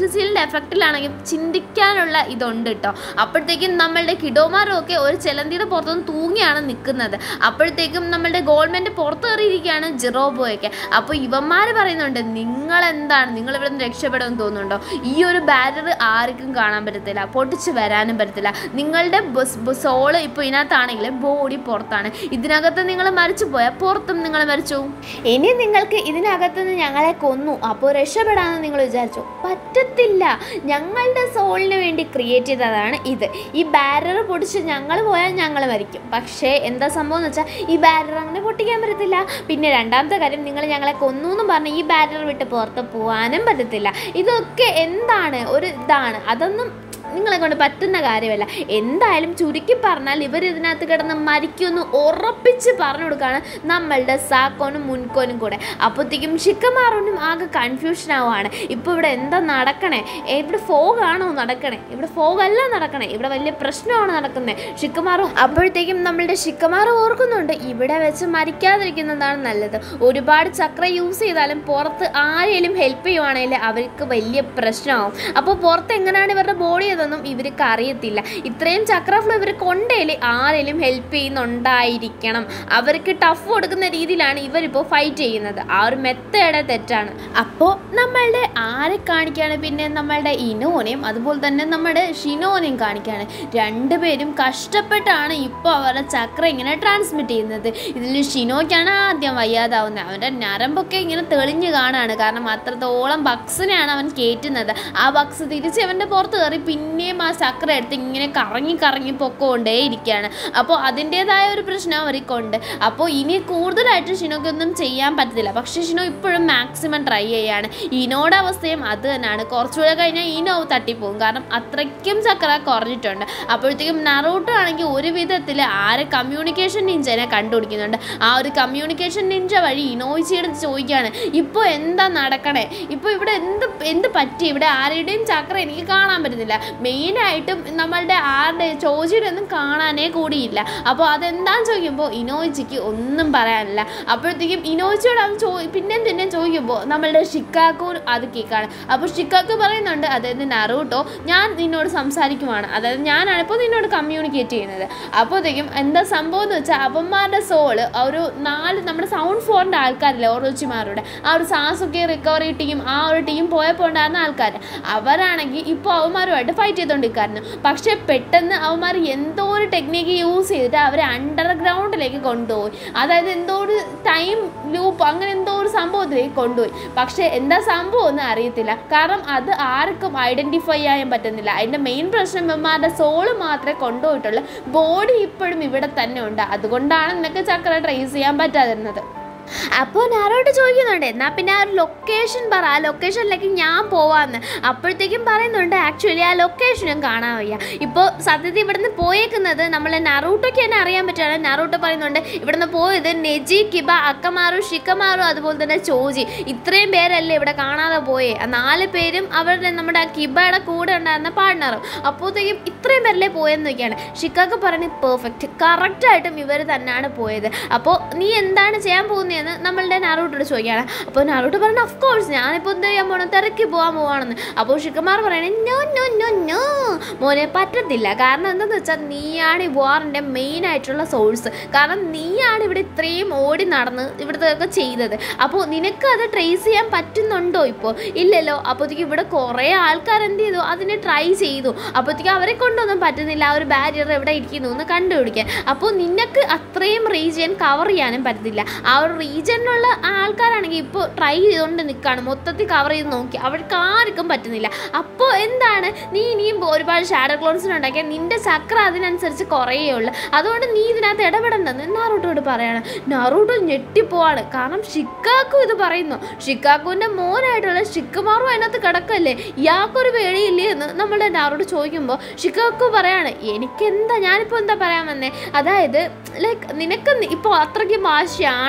സിസിലിൻ്റെ എഫക്റ്റിലാണെങ്കിൽ ചിന്തിക്കാനുള്ള ഇതുണ്ട് കേട്ടോ അപ്പോഴത്തേക്കും നമ്മളുടെ കിഡോമാരും ഒക്കെ ഒരു ചെലന്തിയുടെ പുറത്തുനിന്ന് തൂങ്ങിയാണ് നിൽക്കുന്നത് അപ്പോഴത്തേക്കും നമ്മളുടെ ഗവൺമെൻറ് പുറത്ത് കയറിയിരിക്കുകയാണ് ജിറോബോയൊക്കെ അപ്പോൾ ഇവന്മാർ പറയുന്നുണ്ട് നിങ്ങൾ എന്താണ് നിങ്ങൾ ഇവിടെ നിന്ന് രക്ഷപ്പെടുമെന്ന് തോന്നുന്നുണ്ടോ ഈ ഒരു ബാരിയർ ആർക്കും കാണാൻ പറ്റത്തില്ല പൊട്ടിച്ച് വരാനും പറ്റത്തില്ല നിങ്ങളുടെ സോള് ഇപ്പോൾ ഇതിനകത്താണെങ്കിൽ ബോഡി പുറത്താണ് ഇതിനകത്ത് നിങ്ങൾ മരിച്ചു പോയാൽ പുറത്തും നിങ്ങൾ മരിച്ചു ഇനി നിങ്ങൾക്ക് ഇതിനകത്ത് നിന്ന് ഞങ്ങളെ കൊന്നു അപ്പോൾ രക്ഷപ്പെടാമെന്ന് നിങ്ങൾ വിചാരിച്ചു പറ്റത്തില്ല ഞങ്ങളുടെ സോളിന് വേണ്ടി ക്രിയേറ്റ് ചെയ്തതാണ് ഇത് ഈ ബാരർ പൊടിച്ച് ഞങ്ങൾ പോയാൽ ഞങ്ങൾ മരിക്കും പക്ഷേ എന്താ സംഭവം എന്ന് വെച്ചാൽ ഈ ബാരർ അങ്ങനെ പൊട്ടിക്കാൻ പറ്റത്തില്ല പിന്നെ രണ്ടാമത്തെ കാര്യം നിങ്ങൾ ഞങ്ങളെ കൊന്നു എന്ന് പറഞ്ഞ് ഈ ബാരർ വിട്ട് പുറത്ത് പോകാനും പറ്റത്തില്ല ഇതൊക്കെ എന്താണ് ഒരു ഇതാണ് അതൊന്നും നിങ്ങളെ കൊണ്ട് പറ്റുന്ന കാര്യമല്ല എന്തായാലും ചുരുക്കി പറഞ്ഞാൽ ഇവർ ഇതിനകത്ത് കിടന്ന് മരിക്കുമെന്ന് ഉറപ്പിച്ച് പറഞ്ഞു കൊടുക്കുകയാണ് നമ്മളുടെ സാക്കോനും മുൻകോനും കൂടെ അപ്പോഴത്തേക്കും ഷിക്കമാറോനും ആകെ കൺഫ്യൂഷൻ ആവുകയാണ് ഇപ്പോൾ ഇവിടെ എന്താ നടക്കണേ ഏ, ഇവിടെ ഫോഗ് ആണോ നടക്കണേ ഇവിടെ ഫോഗ് അല്ല നടക്കണേ ഇവിടെ വലിയ പ്രശ്നമാണ് നടക്കുന്നത് ഷിക്കമാറും അപ്പോഴത്തേക്കും നമ്മളുടെ ഷിക്കമാർ ഓർക്കുന്നുണ്ട് ഇവിടെ വെച്ച് മരിക്കാതിരിക്കുന്നതാണ് നല്ലത് ഒരുപാട് ചക്ര യൂസ് ചെയ്താലും പുറത്ത് ആരെങ്കിലും ഹെൽപ്പ് ചെയ്യുവാണെങ്കിൽ അവർക്ക് വലിയ പ്രശ്നമാവും അപ്പോൾ പുറത്ത് എങ്ങനെയാണ് ഇവരുടെ ബോഡി ഇതൊന്നും ഇവർക്ക് അറിയത്തില്ല ഇത്രയും ചക്രഫ്ലോ ഇവർ കൊണ്ടേല് ആരെങ്കിലും ഹെൽപ്പ് ചെയ്യുന്നുണ്ടായിരിക്കണം അവർക്ക് ടഫ് കൊടുക്കുന്ന രീതിയിലാണ് ഇവരിപ്പോൾ ഫൈറ്റ് ചെയ്യുന്നത് ആ ഒരു മെത്തേഡ് തെറ്റാണ് അപ്പോൾ നമ്മളുടെ ആരെ കാണിക്കുകയാണ് പിന്നെ നമ്മളുടെ ഇനോനെയും അതുപോലെ തന്നെ നമ്മുടെ ഷിനോനെയും കാണിക്കുകയാണ് രണ്ടുപേരും കഷ്ടപ്പെട്ടാണ് ഇപ്പോൾ അവരുടെ ചക്ര ഇങ്ങനെ ട്രാൻസ്മിറ്റ് ചെയ്യുന്നത് ഇതിൽ ഷിനോയ്ക്കാണ് ആദ്യം വയ്യാതാവുന്നത് അവൻ്റെ ഞരമ്പൊക്കെ ഇങ്ങനെ തെളിഞ്ഞ് കാണാണ് കാരണം അത്രത്തോളം ബക്സിനെയാണ് അവൻ കയറ്റുന്നത് ആ ബക്സ് തിരിച്ച് അവൻ്റെ പുറത്ത് കയറി പിന്നെയും ആ ചക്ര എടുത്ത് ഇങ്ങനെ കറങ്ങി കറങ്ങി പൊക്കോണ്ടേ ഇരിക്കുകയാണ് അപ്പോൾ അതിൻ്റേതായ ഒരു പ്രശ്നം അവർക്കുണ്ട് അപ്പോൾ ഇനി കൂടുതലായിട്ട് ഷിനോയ്ക്കൊന്നും ചെയ്യാൻ പറ്റത്തില്ല പക്ഷേ ഷിനോ ഇപ്പോഴും മാക്സിമം ട്രൈ ചെയ്യാണ് ഇനോടെ അവസ്ഥയും അത് തന്നെയാണ് കുറച്ചുകൂടെ കഴിഞ്ഞാൽ ഇനോ തട്ടിപ്പോകും കാരണം അത്രയ്ക്കും ചക്ര കുറഞ്ഞിട്ടുണ്ട് അപ്പോഴത്തേക്കും നറൂട്ടോ ആണെങ്കിൽ ഒരു വിധത്തിൽ ആരെ കമ്മ്യൂണിക്കേഷൻ നിഞ്ചനെ കണ്ടുപിടിക്കുന്നുണ്ട് ആ ഒരു കമ്മ്യൂണിക്കേഷൻ നിഞ്ച വഴി ഇനോയിച്ചിയുടെ ചോദിക്കുകയാണ് ഇപ്പോൾ എന്താ നടക്കണേ ഇപ്പോൾ ഇവിടെ എന്ത് എന്ത് പറ്റി ഇവിടെ ആരുടെയും ചക്ര എനിക്ക് കാണാൻ പറ്റുന്നില്ല മെയിനായിട്ടും നമ്മളുടെ ആരുടെ ചോജിയുടെ ഒന്നും കാണാനേ കൂടിയില്ല അപ്പോൾ അതെന്താന്ന് ചോദിക്കുമ്പോൾ ഇനോയിച്ചിക്ക് ഒന്നും പറയാനില്ല അപ്പോഴത്തേക്കും ഇനോയിച്ചിയോട് അത് ചോ പിന്നെയും പിന്നെയും ചോദിക്കുമ്പോൾ നമ്മളുടെ ഷിക്കാക്കു അത് കേൾക്കാണ് അപ്പോൾ ഷിക്കാക്കു പറയുന്നുണ്ട് അതായത് നറൂട്ടോ ഞാൻ നിന്നോട് സംസാരിക്കുവാണ് അതായത് ഞാനാണ് ഇപ്പോൾ നിന്നോട് കമ്മ്യൂണിക്കേറ്റ് ചെയ്യുന്നത് അപ്പോഴത്തേക്കും എന്താ സംഭവം എന്ന് വെച്ചാൽ അവന്മാരുടെ സോള് ഒരു നാല് നമ്മുടെ സൗണ്ട് ഫോറിൻ്റെ ആൾക്കാരില്ലേ ഓറോച്ചിമാരുടെ ആ ഒരു സാസുക്കി റിക്കവറി ടീം ആ ഒരു ടീം പോയപ്പോൾ ഉണ്ടായിരുന്ന ആൾക്കാർ അവരാണെങ്കിൽ ഇപ്പോൾ അവന്മാരുമായിട്ട് ഫൈറ്റ് ചെയ്തുകൊണ്ടിരിക്കായിരുന്നു പക്ഷേ പെട്ടെന്ന് അവന്മാർ എന്തോ ഒരു ടെക്നിക്ക് യൂസ് ചെയ്തിട്ട് അവരെ അണ്ടർഗ്രൗണ്ടിലേക്ക് കൊണ്ടുപോയി അതായത് എന്തോ ഒരു ടൈം ലൂപ്പ് അങ്ങനെ എന്തോ ഒരു സംഭവത്തിലേക്ക് കൊണ്ടുപോയി പക്ഷേ എന്താ സംഭവം എന്ന് അറിയത്തില്ല കാരണം അത് ആർക്കും ഐഡൻറ്റിഫൈ ചെയ്യാൻ പറ്റുന്നില്ല അതിൻ്റെ മെയിൻ പ്രശ്നം ഇവന്മാരുടെ സോള് മാത്രമേ കൊണ്ടുപോയിട്ടുള്ളൂ ബോഡി ഇപ്പോഴും ഇവിടെ തന്നെ ഉണ്ട് അതുകൊണ്ടാണ് നിനക്ക് ചക്ര ട്രേസ് ചെയ്യാൻ പറ്റാതിരുന്നത് അപ്പോൾ നാരോട്ട് ചോദിക്കുന്നുണ്ട് എന്നാൽ പിന്നെ ആ ഒരു ലൊക്കേഷൻ പറ ആ ലൊക്കേഷനിലേക്ക് ഞാൻ പോവാന്ന് അപ്പോഴത്തേക്കും പറയുന്നുണ്ട് ആക്ച്വലി ആ ലൊക്കേഷനും കാണാൻ വയ്യ ഇപ്പോൾ സത്യത്തിൽ ഇവിടുന്ന് പോയേക്കുന്നത് നമ്മൾ നറൂട്ടോയ്ക്ക് തന്നെ അറിയാൻ പറ്റുകയാണ് നറൂട്ടോ പറയുന്നുണ്ട് ഇവിടുന്ന് പോയത് നെജി കിബ അക്കമാറു ഷിക്കമാറു അതുപോലെ തന്നെ ചോജി ഇത്രയും പേരല്ലേ ഇവിടെ കാണാതെ പോയേ ആ നാല് പേരും അവരുടെ നമ്മുടെ ആ കിബയുടെ കൂടെ ഉണ്ടായിരുന്ന പാർട്ട്ണറും അപ്പോഴത്തേക്കും ഇത്രയും പേരല്ലേ പോയെന്ന് നോക്കിയാണ് ഷിക്കാക്ക് പറഞ്ഞ് പെർഫെക്റ്റ് കറക്റ്റായിട്ടും ഇവർ തന്നെയാണ് പോയത് അപ്പോൾ നീ എന്താണ് ചെയ്യാൻ പോകുന്നതെന്ന് നമ്മളുടെ നാറൂട്ടോട് ചോദിക്കുകയാണ് അപ്പോൾ നാറൂട്ട് പറഞ്ഞു ഓഫ് കോഴ്സ് ഞാനിപ്പോൾ എന്ത് ചെയ്യാൻ പോകണം തിരക്കി പോകാൻ പോവാണെന്ന് അപ്പോൾ ഷിക്കമാർ പറയണേ നോ നോ നോ നോ മോനെ പറ്റത്തില്ല കാരണം എന്താണെന്ന് വെച്ചാൽ നീയാണ് ഈ വാറിൻ്റെ മെയിൻ ആയിട്ടുള്ള സോഴ്സ് കാരണം നീയാണ് ഇവിടെ ഇത്രയും ഓടി നടന്ന് ഇവിടുത്തെ ചെയ്തത് അപ്പോൾ നിനക്ക് അത് ട്രേസ് ചെയ്യാൻ പറ്റുന്നുണ്ടോ ഇപ്പോൾ ഇല്ലല്ലോ അപ്പോഴത്തേക്ക് ഇവിടെ കുറേ ആൾക്കാർ എന്ത് ചെയ്തു അതിനെ ട്രൈ ചെയ്തു അപ്പോഴത്തേക്ക് അവരെ കൊണ്ടൊന്നും പറ്റുന്നില്ല ആ ഒരു ബാരിയർ എവിടെ ഇരിക്കുന്നു എന്ന് കണ്ടുപിടിക്കാൻ അപ്പോൾ നിനക്ക് അത്രയും റീജിയൻ കവർ ചെയ്യാനും പറ്റത്തില്ല ആ ഒരു റീജിയനിലുള്ള ആൾക്കാരാണെങ്കിൽ ഇപ്പോൾ ട്രൈ ചെയ്തുകൊണ്ട് നിൽക്കുകയാണ് മൊത്തത്തിൽ കവർ ചെയ്ത് നോക്കി അവർക്ക് ആർക്കും പറ്റുന്നില്ല അപ്പോൾ എന്താണ് നീ ഇനിയും ഒരുപാട് ഷാഡോ ക്ലോൺസിന് ഉണ്ടാക്കിയാൽ നിന്റെ ചക്ര അതിനനുസരിച്ച് കുറയുള്ളൂ അതുകൊണ്ട് നീ ഇതിനകത്ത് ഇടപെടണ്ടെന്ന് നാറൂട്ടോട് പറയാണ് നാറൂട്ടോ ഞെട്ടിപ്പോവാണ് കാരണം ഷിക്കാക്കു ഇത് പറയുന്നു ഷിക്കാക്കുവിൻ്റെ മോനായിട്ടുള്ള ഷിക്കുമാറും അതിനകത്ത് കിടക്കല്ലേ ഇയാൾക്കൊരു പേടിയില്ലേ എന്ന് നമ്മുടെ നാറോട് ചോദിക്കുമ്പോൾ ഷിക്കാക്കു പറയാണ് എനിക്കെന്താ ഞാനിപ്പോൾ എന്താ പറയാൻ വന്നേ അതായത് ലൈക്ക് നിനക്ക് ഇപ്പോൾ അത്രയ്ക്ക് വാശിയാണോ അവരെ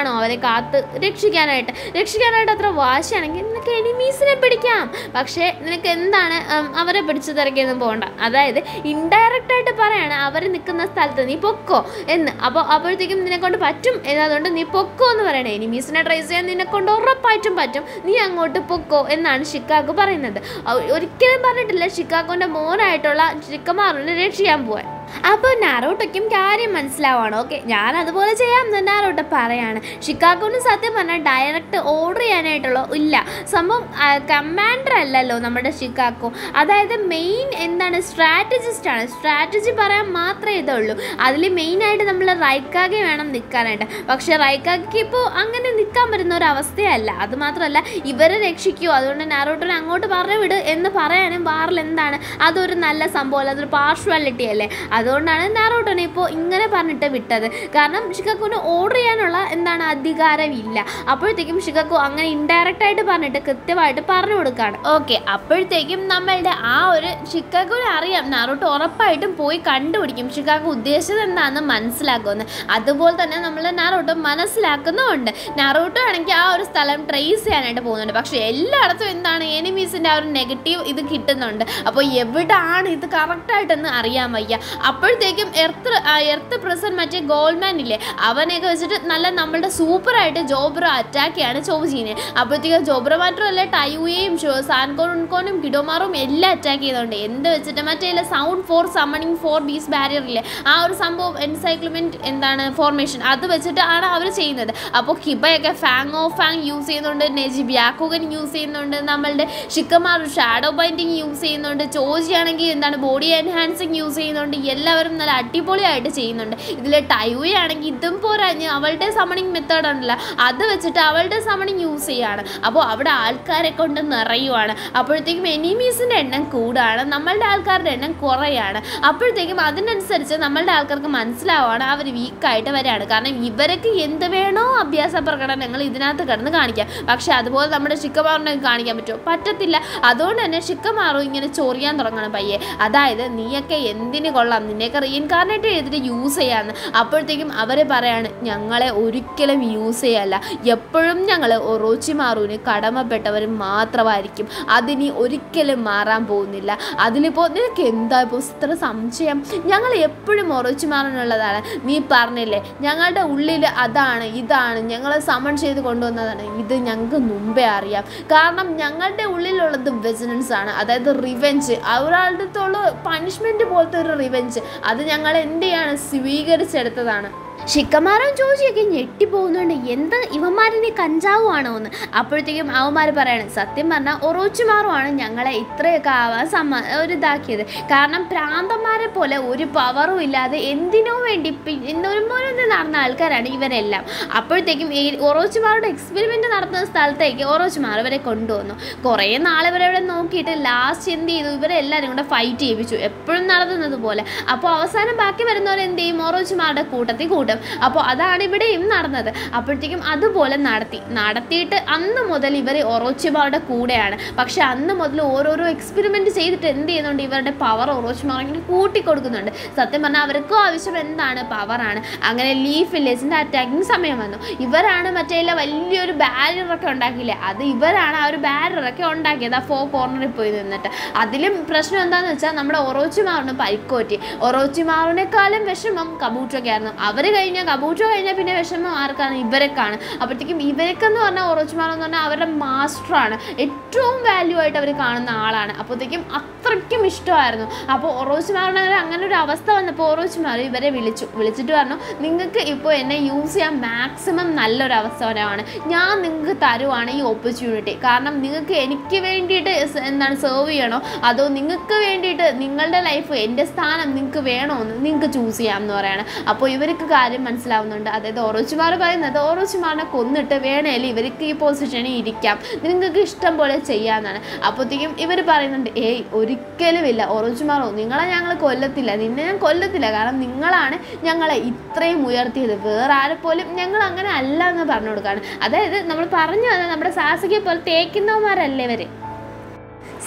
കാത്ത് രക്ഷിക്കാനായിട്ട് രക്ഷിക്കാനായിട്ട് അത്ര വാശിയാണെങ്കിൽ നിനക്ക് എനിമീസിനെ പിടിക്കാം പക്ഷേ നിനക്ക് എന്താണ് ഉം, അവരെ പിടിച്ചു തിരക്കിയൊന്നും പോകണ്ട അതായത് ഇൻഡയറക്റ്റ് ആയിട്ട് പറയാണ് അവർ നിൽക്കുന്ന സ്ഥലത്ത് നീ പൊക്കോ എന്ന് അപ്പോൾ അപ്പോഴത്തേക്കും നിന്നെ കൊണ്ട് പറ്റും എന്ന് അതുകൊണ്ട് നീ പൊക്കോ എന്ന് പറയണേ എനിമീസിനെ ട്രേസ് ചെയ്യാൻ നിന്നെ കൊണ്ട് ഉറപ്പായിട്ടും പറ്റും നീ അങ്ങോട്ട് പൊക്കോ എന്നാണ് ഷിക്കാഗോ പറയുന്നത് അവ- ഒരിക്കലും പറഞ്ഞിട്ടില്ല ഷിക്കാഗോന്റെ മോനായിട്ടുള്ള ഷിക്കമാറിനെ രക്ഷിക്കാൻ പോവാൻ അപ്പോൾ നാരോട്ടയ്ക്കും കാര്യം മനസ്സിലാവാണ് ഓക്കെ ഞാൻ അതുപോലെ ചെയ്യാമെന്ന് നാരോട്ട പറയാണ് ഷിക്കാഗോന് സത്യം പറഞ്ഞാൽ ഡയറക്റ്റ് ഓർഡർ ചെയ്യാനായിട്ടുള്ള ഇല്ല സംഭവം കമാൻഡർ അല്ലല്ലോ നമ്മുടെ ഷിക്കാഗോ അതായത് മെയിൻ എന്താണ് സ്ട്രാറ്റജിസ്റ്റ് ആണ് സ്ട്രാറ്റജി പറയാൻ മാത്രമേ ഇതുള്ളൂ അതിൽ മെയിനായിട്ട് നമ്മൾ റൈക്കാകെ വേണം നിൽക്കാനായിട്ട് പക്ഷേ റൈക്കാക്ക് ഇപ്പോൾ അങ്ങനെ നിൽക്കാൻ പറ്റുന്ന ഒരു അവസ്ഥയല്ല അത് മാത്രമല്ല ഇവരെ രക്ഷിക്കൂ അതുകൊണ്ട് നാരോട്ടനെ അങ്ങോട്ട് പറഞ്ഞു വിട് എന്ന് പറയാനും വാറിൽ എന്താണ് അതൊരു നല്ല സംഭവമല്ല അതൊരു പാർഷ്വാലിറ്റി അല്ലേ അതുകൊണ്ടാണ് നാരോട്ടനെ ഇപ്പോൾ ഇങ്ങനെ പറഞ്ഞിട്ട് വിട്ടത് കാരണം ഷിക്കാക്കുവിന് ഓർഡർ ചെയ്യാനുള്ള എന്താണ് അധികാരമില്ല അപ്പോഴത്തേക്കും ഷിക്കാക്കു അങ്ങനെ ഇൻഡയറക്റ്റ് ആയിട്ട് പറഞ്ഞിട്ട് കൃത്യമായിട്ട് പറഞ്ഞു കൊടുക്കുകയാണ് ഓക്കെ അപ്പോഴത്തേക്കും നമ്മളുടെ ആ ഒരു ഷിക്കാക്കുവിന് അറിയാം നാറോട്ട് ഉറപ്പായിട്ടും പോയി കണ്ടുപിടിക്കും ഷിക്കാക്കു ഉദ്ദേശിച്ചത് എന്താണെന്ന് മനസ്സിലാക്കുമെന്ന് അതുപോലെ തന്നെ നമ്മൾ നാറോട്ട് മനസ്സിലാക്കുന്നുമുണ്ട് നാറോട്ടോ ആണെങ്കിൽ ആ ഒരു സ്ഥലം ട്രേസ് ചെയ്യാനായിട്ട് പോകുന്നുണ്ട് പക്ഷേ എല്ലായിടത്തും എന്താണ് എനിമീസിൻ്റെ ആ ഒരു നെഗറ്റീവ് ഇത് കിട്ടുന്നുണ്ട് അപ്പോൾ എവിടാണ് ഇത് കറക്റ്റായിട്ടെന്ന് അറിയാൻ വയ്യ അപ്പോഴത്തേക്കും എർത്ത് എർത്ത് പ്രസൻ മറ്റേ ഗോൾമാൻ ഇല്ലേ അവനെയൊക്കെ വെച്ചിട്ട് നല്ല നമ്മളുടെ സൂപ്പറായിട്ട് ജോബ്രോ അറ്റാക്ക് ചെയ്യാണ് ചോദിച്ചിനെ അപ്പോഴത്തേക്കും ജോബ്രോ മാത്രമല്ല ടയുയെയും സാൻകോൺകോനും കിഡോമാറും എല്ലാം അറ്റാക്ക് ചെയ്തുകൊണ്ട് എന്ത് വെച്ചിട്ട് മറ്റേ sound four summoning four bees barrier ഇല്ലേ ആ ഒരു സംഭവം എൻസൈക്ലിമെൻറ്റ് എന്താണ് ഫോർമേഷൻ അത് വെച്ചിട്ടാണ് അവർ ചെയ്യുന്നത് അപ്പോൾ കിബയൊക്കെ ഫാങ് ഓഫ് ഫാങ് യൂസ് ചെയ്യുന്നുണ്ട് നെജി ബ്യാക്കുഗൻ യൂസ് ചെയ്യുന്നുണ്ട് നമ്മളുടെ ഷിക്കമാർ ഷാഡോ ബൈൻഡിങ് യൂസ് ചെയ്യുന്നുണ്ട് ചോജി ആണെങ്കിൽ എന്താണ് ബോഡി എൻഹാൻസിങ് യൂസ് ചെയ്യുന്നുണ്ട് എല്ലാവരും നല്ല അടിപൊളിയായിട്ട് ചെയ്യുന്നുണ്ട് ഇതിൽ ടൈവി ആണെങ്കിൽ ഇതും പോരാഞ്ഞ് അവളുടെ സമണിങ് മെത്തേഡ് ഉണ്ടല്ലോ അത് വെച്ചിട്ട് അവളുടെ സമണിങ് യൂസ് ചെയ്യാണ് അപ്പോൾ അവിടെ ആൾക്കാരെ കൊണ്ട് നിറയുവാണ് അപ്പോഴത്തേക്കും എനിമീസിൻ്റെ എണ്ണം കൂടാണ് നമ്മളുടെ ആൾക്കാരുടെ എണ്ണം കുറയാണ് അപ്പോഴത്തേക്കും അതിനനുസരിച്ച് നമ്മളുടെ ആൾക്കാർക്ക് മനസ്സിലാവുകയാണ് അവർ വീക്കായിട്ട് വരികയാണ് കാരണം ഇവർക്ക് എന്ത് വേണോ അഭ്യാസ പ്രകടനങ്ങൾ ഇതിനകത്ത് കിടന്ന് കാണിക്കാം പക്ഷെ അതുപോലെ നമ്മുടെ ഷിക്കമാറിനെ കാണിക്കാൻ പറ്റുമോ പറ്റത്തില്ല അതുകൊണ്ട് തന്നെ ഷിക്കമാറും ഇങ്ങനെ ചൊറിയാൻ തുടങ്ങണം പയ്യെ അതായത് നീയൊക്കെ എന്തിന് കൊള്ളാം നിന്നെയൊക്കെ റീഇൻകാർണേറ്റ് ചെയ്തിട്ട് യൂസ് ചെയ്യാന്ന് അപ്പോഴത്തേക്കും അവർ പറയാണ് ഞങ്ങളെ ഒരിക്കലും യൂസ് ചെയ്യല്ല എപ്പോഴും ഞങ്ങൾ ഒറോച്ചിമാറൂന് കടമപ്പെട്ടവർ മാത്രമായിരിക്കും അതിനി ഒരിക്കലും മാറാൻ പോകുന്നില്ല അതിലിപ്പോൾ നിനക്ക് എന്താ ഇപ്പോൾ ഇത്ര സംശയം ഞങ്ങൾ എപ്പോഴും ഒറോച്ചിമാറിനുള്ളതാണ് നീ പറഞ്ഞില്ലേ ഞങ്ങളുടെ ഉള്ളിൽ അതാണ് ഇതാണ് ഞങ്ങളെ സമൺ ചെയ്ത് കൊണ്ടുവന്നതാണ് ഇത് ഞങ്ങൾക്ക് മുമ്പേ അറിയാം കാരണം ഞങ്ങളുടെ ഉള്ളിലുള്ളത് വെജിനൻസ് ആണ് അതായത് റിവെഞ്ച് ഒരാളുടെ അടുത്തുള്ള പണിഷ്മെൻറ്റ് പോലത്തെ ഒരു റിവെഞ്ച് അത് ഞങ്ങൾ എന്ത് ചെയ്യാണ് സ്വീകരിച്ചെടുത്തതാണ് ഷിക്കമാറും ചോദിച്ചൊക്കെ ഞെട്ടിപ്പോകുന്നുണ്ട് എന്ത് ഇവന്മാരിനി കഞ്ചാവുമാണോ എന്ന് അപ്പോഴത്തേക്കും അവന്മാർ പറയാണ് സത്യം പറഞ്ഞാൽ ഒറോച്ചുമാറുമാണ് ഞങ്ങളെ ഇത്രയൊക്കെ ആവാൻ സമ്മ ഒരു ഇതാക്കിയത് കാരണം പ്രാന്തന്മാരെ പോലെ ഒരു പവറും ഇല്ലാതെ എന്തിനോ വേണ്ടി ഇന്നൊരുമോനൊന്ന് നടന്ന ആൾക്കാരാണ് ഇവരെല്ലാം അപ്പോഴത്തേക്കും ഈ ഒറോച്ചുമാരുടെ എക്സ്പെരിമെൻറ്റ് നടത്തുന്ന സ്ഥലത്തേക്ക് ഒറോച്ചുമാർ ഇവരെ കൊണ്ടുവന്നു കുറേ നാൾ ഇവരവിടെ നോക്കിയിട്ട് ലാസ്റ്റ് എന്ത് ചെയ്തു ഇവരെല്ലാവരും കൂടെ ഫൈറ്റ് ചെയ്യിപ്പിച്ചു എപ്പോഴും നടത്തുന്നത് പോലെ അപ്പോൾ അവസാനം ബാക്കി വരുന്നവർ എന്ത് ചെയ്യും ഒറോച്ചുമാരുടെ കൂട്ടത്തിൽ കൂട്ടും അപ്പോൾ അതാണ് ഇവിടെയും നടന്നത് അപ്പോഴത്തേക്കും അതുപോലെ നടത്തി നടത്തിയിട്ട് അന്ന് മുതൽ ഇവർ ഒറോച്ചുമാരുടെ കൂടെയാണ് പക്ഷെ അന്ന് മുതൽ ഓരോരോ എക്സ്പെരിമെൻറ്റ് ചെയ്തിട്ട് എന്ത് ചെയ്യുന്നുണ്ട് ഇവരുടെ പവർ ഒറോച്ചുമാർ ഇങ്ങനെ കൂട്ടിക്കൊടുക്കുന്നുണ്ട് സത്യം പറഞ്ഞാൽ അവർക്കും ആവശ്യം എന്താണ് പവറാണ് അങ്ങനെ ലീഫ് വില്ലേജിൻ്റെ അറ്റാക്കിങ് സമയം വന്നു ഇവരാണ് മറ്റേ ഇല്ല വലിയൊരു ബാരിയറൊക്കെ ഉണ്ടാക്കിയില്ലേ അത് ഇവരാണ് ആ ഒരു ബാരിയറൊക്കെ ഉണ്ടാക്കിയത് ആ ഫോ കോർണറിൽ പോയി നിന്നിട്ട് അതിലും പ്രശ്നം എന്താണെന്ന് വെച്ചാൽ നമ്മുടെ ഒറോച്ചിമാറിന് പരിക്കോറ്റി ഒറോച്ചിമാറിനേക്കാളും വിഷമം കബൂച്ചൊക്കെ ആയിരുന്നു അവർ കഴിഞ്ഞാൽ കബൂച്ചോ കഴിഞ്ഞാൽ പിന്നെ വിഷമം ആർക്കാണ് ഇവരൊക്കെയാണ് അപ്പോഴത്തേക്കും ഇവരൊക്കെന്ന് പറഞ്ഞാൽ ഒറോച്ചിമാർ എന്ന് പറഞ്ഞാൽ അവരുടെ മാസ്റ്ററാണ് ഏറ്റവും വാല്യൂ ആയിട്ട് അവർ കാണുന്ന ആളാണ് അപ്പോഴത്തേക്കും അത്രയ്ക്കും ഇഷ്ടമായിരുന്നു അപ്പോൾ ഒറോച്ചിമാരുടെ അങ്ങനെ ഒരു അവസ്ഥ വന്നപ്പോൾ ഒറോച്ചിമാർ ഇവരെ വിളിച്ചു വിളിച്ചിട്ട് പറഞ്ഞു നിങ്ങൾക്ക് ഇപ്പോൾ എന്നെ യൂസ് ചെയ്യാൻ മാക്സിമം നല്ലൊരു അവസരമാണ് ഞാൻ നിങ്ങൾക്ക് തരുവാണ് ഈ ഓപ്പർച്യൂണിറ്റി കാരണം നിങ്ങൾക്ക് എനിക്ക് വേണ്ടിയിട്ട് സ് എന്താണ് സെർവ് ചെയ്യണോ അതോ നിങ്ങൾക്ക് വേണ്ടിയിട്ട് നിങ്ങളുടെ ലൈഫ് എൻ്റെ സ്ഥാനം നിങ്ങൾക്ക് വേണോ എന്ന് നിങ്ങൾക്ക് ചൂസ് ചെയ്യാം എന്ന് പറയാണ് അപ്പോൾ ഇവർക്ക് കാര്യം മനസ്സിലാവുന്നുണ്ട് അതായത് ഓറോച്ചുമാർ പറയുന്നത് ഓറോച്ചുമാറിനെ കൊന്നിട്ട് വേണേലും ഇവർക്ക് ഈ പൊസിഷനിൽ ഇരിക്കാം നിങ്ങൾക്ക് ഇഷ്ടം പോലെ ചെയ്യാമെന്നാണ് അപ്പോഴത്തേക്കും ഇവർ പറയുന്നുണ്ട് ഏയ് ഒരിക്കലുമില്ല ഓറോച്ചുമാറോ നിങ്ങളെ ഞങ്ങൾ കൊല്ലത്തില്ല നിന്നെ ഞാൻ കൊല്ലത്തില്ല കാരണം നിങ്ങളാണ് ഞങ്ങളെ ഇത്രയും ഉയർത്തിയത് വേറെ ആരെ പോലും ഞങ്ങൾ അങ്ങനെ അല്ല എന്ന് പറഞ്ഞു കൊടുക്കുകയാണ് അതായത് നമ്മൾ പറഞ്ഞു വന്നത് നമ്മുടെ സാഹസികയെ പോലെ തേക്കുന്നവന്മാരല്ലേ ഇവർ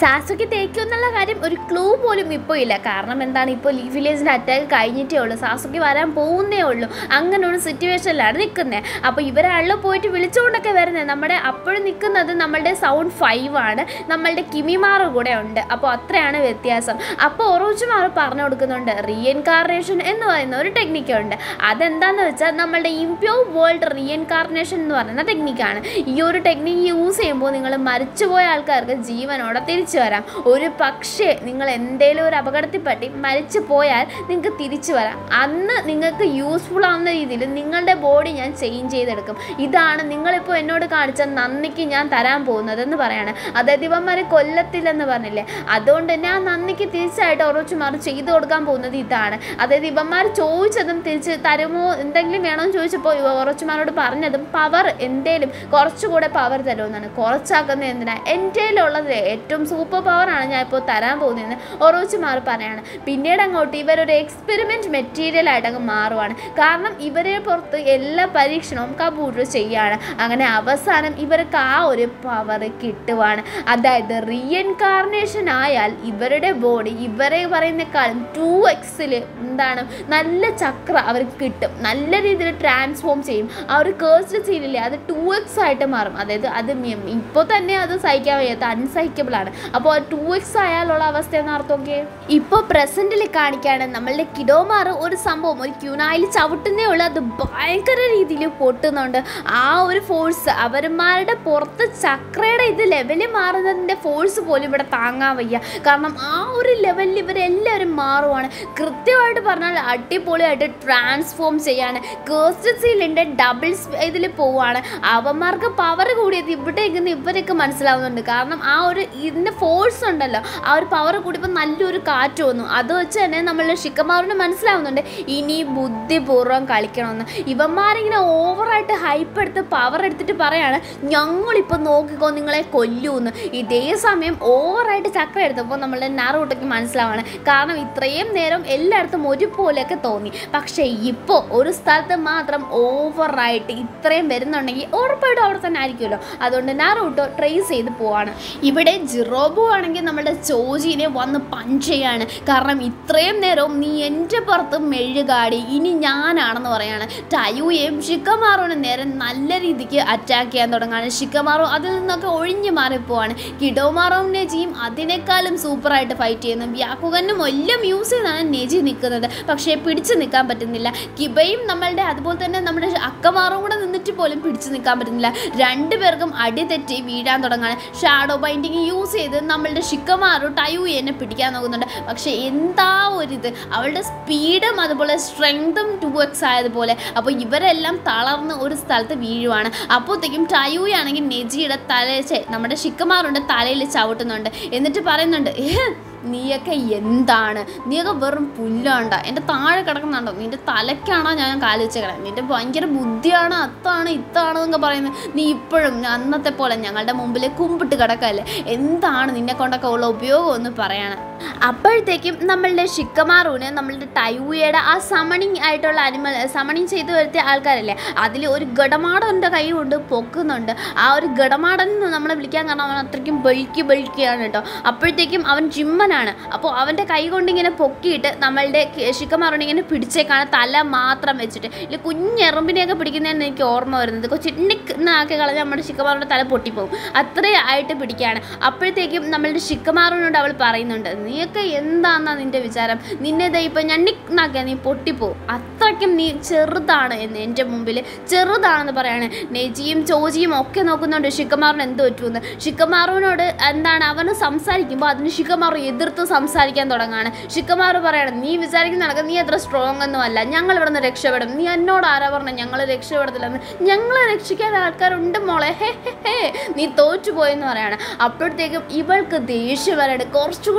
സാസുക്കി തേക്കും എന്നുള്ള കാര്യം ഒരു ക്ലൂ പോലും ഇപ്പോൾ ഇല്ല കാരണം എന്താണ് ഇപ്പോൾ ലീ വില്ലേജിൻ്റെ അറ്റാക്ക് കഴിഞ്ഞിട്ടേ ഉള്ളൂ സാസുക്കി വരാൻ പോകുന്നേ ഉള്ളൂ അങ്ങനെ ഒരു സിറ്റുവേഷനിലാണ് നിൽക്കുന്നത് അപ്പോൾ ഇവരാളിൽ പോയിട്ട് വിളിച്ചുകൊണ്ടൊക്കെ വരുന്നത് നമ്മുടെ അപ്പോഴും നിൽക്കുന്നത് നമ്മളുടെ സൗണ്ട് ഫൈവ് ആണ് നമ്മളുടെ കിമിമാറ് കൂടെ ഉണ്ട് അപ്പോൾ അത്രയാണ് വ്യത്യാസം അപ്പോൾ ഒറോച്ചുമാർ പറഞ്ഞു കൊടുക്കുന്നുണ്ട് റീഎൻകാർണേഷൻ എന്ന് പറയുന്ന ഒരു ടെക്നിക്കുണ്ട് അതെന്താണെന്ന് വെച്ചാൽ നമ്മളുടെ ഇംപ്യോ വേൾഡ് റീഎൻകാർണേഷൻ എന്ന് പറയുന്ന ടെക്നിക്കാണ് ഈ ഒരു ടെക്നിക്ക് യൂസ് ചെയ്യുമ്പോൾ നിങ്ങൾ മരിച്ചുപോയ ആൾക്കാർക്ക് ജീവനോടെ തിരിച്ചു വരാം ഒരു പക്ഷേ നിങ്ങൾ എന്തെങ്കിലും ഒരു അപകടത്തിൽപ്പെട്ടി മരിച്ചു പോയാൽ നിങ്ങൾക്ക് തിരിച്ചു വരാം അന്ന് നിങ്ങൾക്ക് യൂസ്ഫുൾ ആവുന്ന രീതിയിൽ നിങ്ങളുടെ ബോഡി ഞാൻ ചേഞ്ച് ചെയ്തെടുക്കും ഇതാണ് നിങ്ങളിപ്പോൾ എന്നോട് കാണിച്ച നന്ദിക്ക് ഞാൻ തരാൻ പോകുന്നതെന്ന് പറയാണ് അതായത് ഇവന്മാരെ കൊല്ലത്തില്ലെന്ന് പറഞ്ഞില്ലേ അതുകൊണ്ട് തന്നെ ആ നന്ദിക്ക് തിരിച്ചായിട്ട് ഒറച്ചുമാർ ചെയ്തു കൊടുക്കാൻ പോകുന്നത് ഇതാണ് അതായത് ഇവന്മാർ ചോദിച്ചതും തിരിച്ച് തരുമോ എന്തെങ്കിലും വേണമെന്ന് ചോദിച്ചപ്പോൾ ഇവ ഒറച്ചുമാരോട് പറഞ്ഞതും പവർ എന്തേലും കുറച്ചുകൂടെ പവർ തരുമെന്നാണ് കുറച്ചാക്കുന്നത് എന്തിനാ എൻ്റെ ഉള്ളത് ഏറ്റവും സൂപ്പർ പവറാണ് ഞാൻ ഇപ്പോൾ തരാൻ പോകുന്നതെന്ന് ഒറോച്ചുമാർ പറയാണ് പിന്നീട് അങ്ങോട്ട് ഇവരൊരു എക്സ്പെരിമെൻറ്റ് മെറ്റീരിയൽ ആയിട്ട് അങ്ങ് മാറുവാണ് കാരണം ഇവരെ പുറത്ത് എല്ലാ പരീക്ഷണവും കബൂർ ചെയ്യാണ് അങ്ങനെ അവസാനം ഇവർക്ക് ആ ഒരു പവർ കിട്ടുവാണ് അതായത് റീഎൻകാർണേഷൻ ആയാൽ ഇവരുടെ ബോഡി ഇവരെ പറയുന്നേക്കാളും ടു എക്സിൽ എന്താണ് നല്ല ചക്ര അവർക്ക് കിട്ടും നല്ല രീതിയിൽ ട്രാൻസ്ഫോം ചെയ്യും ആ ഒരു കേഴ്സ്ഡ് സീനില്ലേ അത് ടു എക്സ് ആയിട്ട് മാറും അതായത് അത് ഇപ്പോൾ തന്നെ അത് സഹിക്കാൻ വയ്യാത്ത അൺസഹിക്കബിൾ ആണ് അപ്പോൾ ടു എക്സ് ആയാലുള്ള അവസ്ഥ എന്ന് അർത്ഥമൊക്കെ ഇപ്പോൾ പ്രസൻറ്റിൽ കാണിക്കുകയാണ് നമ്മളുടെ കിഡോമാർ ഒരു സംഭവം ഒരു ക്യൂനായിൽ ചവിട്ടുന്നേ ഉള്ളൂ അത് ഭയങ്കര രീതിയിൽ പൊട്ടുന്നുണ്ട് ആ ഒരു ഫോഴ്സ് അവന്മാരുടെ പുറത്ത് ചക്രയുടെ ഇത് ലെവലിൽ മാറുന്നതിൻ്റെ ഫോഴ്സ് പോലും ഇവിടെ താങ്ങാൻ വയ്യ കാരണം ആ ഒരു ലെവലിൽ ഇവരെല്ലാവരും മാറുവാണ് കൃത്യമായിട്ട് പറഞ്ഞാൽ അടിപൊളിയായിട്ട് ട്രാൻസ്ഫോം ചെയ്യാണ് കേസ്റ്റ് സീലിൻ്റെ ഡബിൾ ഇതിൽ പോവാണ് അവന്മാർക്ക് പവർ കൂടിയത് ഇവിടെ ഇരിക്കുന്ന ഇവരൊക്കെ മനസ്സിലാവുന്നുണ്ട് കാരണം ആ ഒരു ഇതിൻ്റെ ഫോഴ്സ് ഉണ്ടല്ലോ ആ ഒരു പവർ കൂടിയപ്പോൾ നല്ലൊരു കാറ്റ് വന്നു അത് വെച്ച് തന്നെ നമ്മൾ ഷിക്കമാറിന് മനസ്സിലാവുന്നുണ്ട് ഇനി ബുദ്ധിപൂർവ്വം കളിക്കണമെന്ന് ഇവന്മാരിങ്ങനെ ഓവറായിട്ട് ഹൈപ്പ് എടുത്ത് പവർ എടുത്തിട്ട് പറയാണ് ഞങ്ങളിപ്പോൾ നോക്കിക്കോ നിങ്ങളെ കൊല്ലൂന്ന് ഇതേ സമയം ഓവറായിട്ട് ചക്ര എടുത്തപ്പോൾ നമ്മളുടെ നാറൂട്ടയ്ക്ക് മനസ്സിലാവാണ് കാരണം ഇത്രയും നേരം എല്ലായിടത്തും ഒരുപോലെയൊക്കെ തോന്നി പക്ഷേ ഇപ്പോൾ ഒരു സ്ഥലത്ത് മാത്രം ഓവറായിട്ട് ഇത്രയും വരുന്നുണ്ടെങ്കിൽ ഉറപ്പായിട്ടും അവിടെ തന്നെ ആയിരിക്കുമല്ലോ അതുകൊണ്ട് നാറൂട്ടോ ട്രേസ് ചെയ്ത് പോവാണ് ഇവിടെ ജിറോബോ ആണെങ്കിൽ നമ്മുടെ ചോജിനെ വന്ന് പഞ്ച് ചെയ്യാണ് കാരണം ഇത്രയും നേരവും നീ എൻ്റെ പുറത്ത് മെഴുകാടി ഇനി ഞാനാണെന്ന് പറയാണ് ടയുയെയും ഷിക്കമാറുവിനും നേരെ നല്ല രീതിക്ക് അറ്റാക്ക് ചെയ്യാൻ തുടങ്ങാണ് ഷിക്കമാറു അതിൽ നിന്നൊക്കെ ഒഴിഞ്ഞു മാറിപ്പോവാണ് കിഡോമാറോവും നെജിയും അതിനേക്കാളും സൂപ്പറായിട്ട് ഫൈറ്റ് ചെയ്യുന്നു വ്യാക്കുകനും എല്ലാം യൂസ് ചെയ്താണ് നെജി നിൽക്കുന്നത് പക്ഷേ പിടിച്ചു നിൽക്കാൻ പറ്റുന്നില്ല കിബയും നമ്മളുടെ അതുപോലെ തന്നെ നമ്മുടെ അക്കമാറും കൂടെ നിന്നിട്ട് പോലും പിടിച്ചു നിൽക്കാൻ പറ്റുന്നില്ല രണ്ടുപേർക്കും അടി തെറ്റി വീഴാൻ തുടങ്ങാണ് ഷാഡോ ബൈൻഡിങ് യൂസ് ചെയ്ത് നമ്മളുടെ ഷിക്കമാറു ടയു എന്നെ പിടിക്കാൻ നോക്കുന്നുണ്ട് പക്ഷേ എന്താ ഒരിത് അവളുടെ സ്പീഡും അതുപോലെ സ്ട്രെങ്തും ടു എക്സ് ആയതുപോലെ അപ്പോൾ ഇവരെല്ലാം തളർന്ന് ഒരു സ്ഥലത്ത് വീഴുവാണ് അപ്പോഴത്തേക്കും ടയു ആണെങ്കിൽ നെജിയുടെ തല ഛെ, നമ്മുടെ ഷിക്കമാറുണ്ട് തലയിൽ ചവിട്ടുന്നുണ്ട് എന്നിട്ട് പറയുന്നുണ്ട് "ഏഹ്, നീയൊക്കെ എന്താണ് നീയൊക്കെ വെറും പുല്ലാണ്ട എൻ്റെ താഴെ കിടക്കുന്നുണ്ടോ നിൻ്റെ തലയ്ക്കാണോ ഞാൻ കാല് വെച്ചേക്കണേ നിൻ്റെ ഭയങ്കര ബുദ്ധിയാണ് അത്താണ് ഇത്താണ് എന്നൊക്കെ പറയുന്നത് നീ ഇപ്പോഴും അന്നത്തെ പോലെ ഞങ്ങളുടെ മുമ്പിൽ കുമ്പിട്ട് കിടക്കല്ലേ എന്താണ് നിന്നെ കൊണ്ടൊക്കെ ഉള്ള ഉപയോഗം എന്ന് പറയണം അപ്പോഴത്തേക്കും നമ്മളുടെ ഷിക്കമാറൂന് നമ്മളുടെ ടൈവയുടെ ആ സമണിങ് ആയിട്ടുള്ള അനിമൽ സമണിങ് ചെയ്ത് വരുത്തിയ ആൾക്കാരല്ലേ അതിൽ ഒരു ഗടമാടൻ്റെ കൈ കൊണ്ട് പൊക്കുന്നുണ്ട് ആ ഒരു ഗടമാടൻ എന്ന് നമ്മളെ വിളിക്കാൻ കാരണം അവൻ അത്രയ്ക്കും ബൾക്കി ബൾക്കിയാണ് കേട്ടോ അപ്പോഴത്തേക്കും അവൻ ജിമ്മനാണ് അപ്പോൾ അവൻ്റെ കൈ കൊണ്ട് ഇങ്ങനെ പൊക്കിയിട്ട് നമ്മളുടെ ഷിക്കമാറൂനെ ഇങ്ങനെ പിടിച്ചേക്കാണ് തല മാത്രം വെച്ചിട്ട് ഇല്ല കുഞ്ഞെറുമ്പിനെയൊക്കെ പിടിക്കുന്നതാണ് എനിക്ക് ഓർമ്മ വരുന്നത് ചിന്നിക്ക് എന്നാക്കി കളഞ്ഞാൽ നമ്മുടെ ഷിക്കമാറിൻ്റെ തല പൊട്ടിപ്പോകും അത്രയായിട്ട് പിടിക്കുകയാണ് അപ്പോഴത്തേക്കും നമ്മളുടെ ഷിക്കമാറിനോട് അവൾ പറയുന്നുണ്ട് നീയൊക്കെ എന്താന്നാ നിന്റെ വിചാരം നിന്നെ ദേ ഇപ്പം ഞാൻ നിന്നാക്കിയാൽ നീ പൊട്ടിപ്പോവും അത്രയ്ക്കും നീ ചെറുതാണ് എന്ന് എൻ്റെ മുമ്പിൽ ചെറുതാണെന്ന് പറയാണ് നെജിയും ചോജിയും ഒക്കെ നോക്കുന്നുണ്ട് ഷിക്കമാറിന് എന്ത് പറ്റുമെന്ന് ഷിക്കമാറുവിനോട് എന്താണ് അവന് സംസാരിക്കുമ്പോൾ അതിന് ഷിക്കമാറു എതിർത്ത് സംസാരിക്കാൻ തുടങ്ങാണ് ഷിക്കമാറു പറയണം നീ വിചാരിക്കുന്ന നടക്കുക നീ അത്ര സ്ട്രോങ് ഒന്നും അല്ല ഞങ്ങൾ ഇവിടെ നിന്ന് രക്ഷപ്പെടും നീ എന്നോട് ആരാ പറഞ്ഞ ഞങ്ങൾ രക്ഷപ്പെടത്തില്ലെന്ന് ഞങ്ങളെ രക്ഷിക്കാൻ ആൾക്കാരുണ്ട് മോളെ ഹേ ഹേ ഹേ നീ തോറ്റുപോയെന്ന് പറയാണ് അപ്പോഴത്തേക്കും ഇവൾക്ക് ദേഷ്യം വരാണ് കുറച്ചുകൂടെ അമർ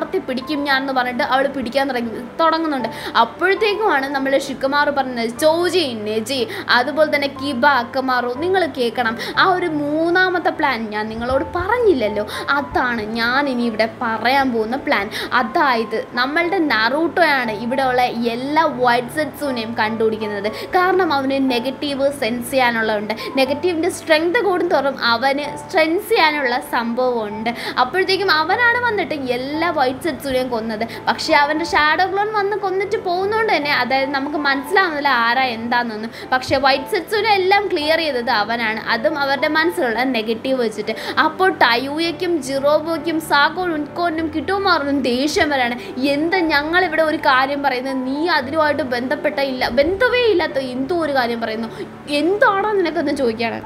അമർത്തി പിടിക്കും ഞാൻ എന്ന് പറഞ്ഞിട്ട് അവൾ പിടിക്കാൻ തുടങ്ങി തുടങ്ങുന്നുണ്ട് അപ്പോഴത്തേക്കുമാണ് നമ്മൾ ഷിക്കമാർ പറഞ്ഞത് ചോജി നെജി അതുപോലെ തന്നെ കിബ അക്കമാറു നിങ്ങൾ കേൾക്കണം ആ ഒരു മൂന്നാമത്തെ പ്ലാൻ ഞാൻ നിങ്ങളോട് പറഞ്ഞില്ലല്ലോ അതാണ് ഞാൻ ഇനി ഇവിടെ പറയാൻ പോകുന്ന പ്ലാൻ അതായത് നമ്മളുടെ നറൂട്ടോയാണ് ഇവിടെയുള്ള എല്ലാ വൈറ്റ് സെറ്റ്സിനെയും കണ്ടുപിടിക്കുന്നത് കാരണം അവന് നെഗറ്റീവ് സെൻസ് ചെയ്യാനുള്ളതുണ്ട് നെഗറ്റീവിൻ്റെ സ്ട്രെങ്ത് കൂടുന്തോറും അവന് സ്ട്രെൻസ് ചെയ്യാനുള്ള സംഭവമുണ്ട് അപ്പോഴത്തേക്കും അവനാണ് വന്നിട്ട് എല്ലാ വൈറ്റ് സെറ്റ്സിനെയും കൊന്നത് പക്ഷേ അവൻ്റെ ഷാഡോ ഗ്ലോൺ വന്ന് കൊന്നിട്ട് പോകുന്നതുകൊണ്ട് തന്നെ അതായത് നമുക്ക് മനസ്സിലാവുന്നില്ല ആരാ എന്താണെന്നൊന്നും പക്ഷേ വൈറ്റ് സെറ്റ്സിനെ എല്ലാം ക്ലിയർ ചെയ്തത് അവനാണ് അതും അവരുടെ മനസ്സിലുള്ള നെഗറ്റീവ് വെച്ചിട്ട് അപ്പോൾ ടയൂയയ്ക്കും ജിറോബോയ്ക്കും സാക്കോ ഉൻകോനും കിട്ടുമാറിനും ദേഷ്യം വരാണ് എന്താ ഞങ്ങളിവിടെ ഒരു കാര്യം പറയുന്നത് നീ അതിനുമായിട്ട് ബന്ധപ്പെട്ട ഇല്ല ബന്ധവേ ഇല്ലാത്ത എന്തോ ഒരു കാര്യം പറയുന്നു എന്താണോ നിനക്കെന്ന് ചോദിക്കുകയാണ്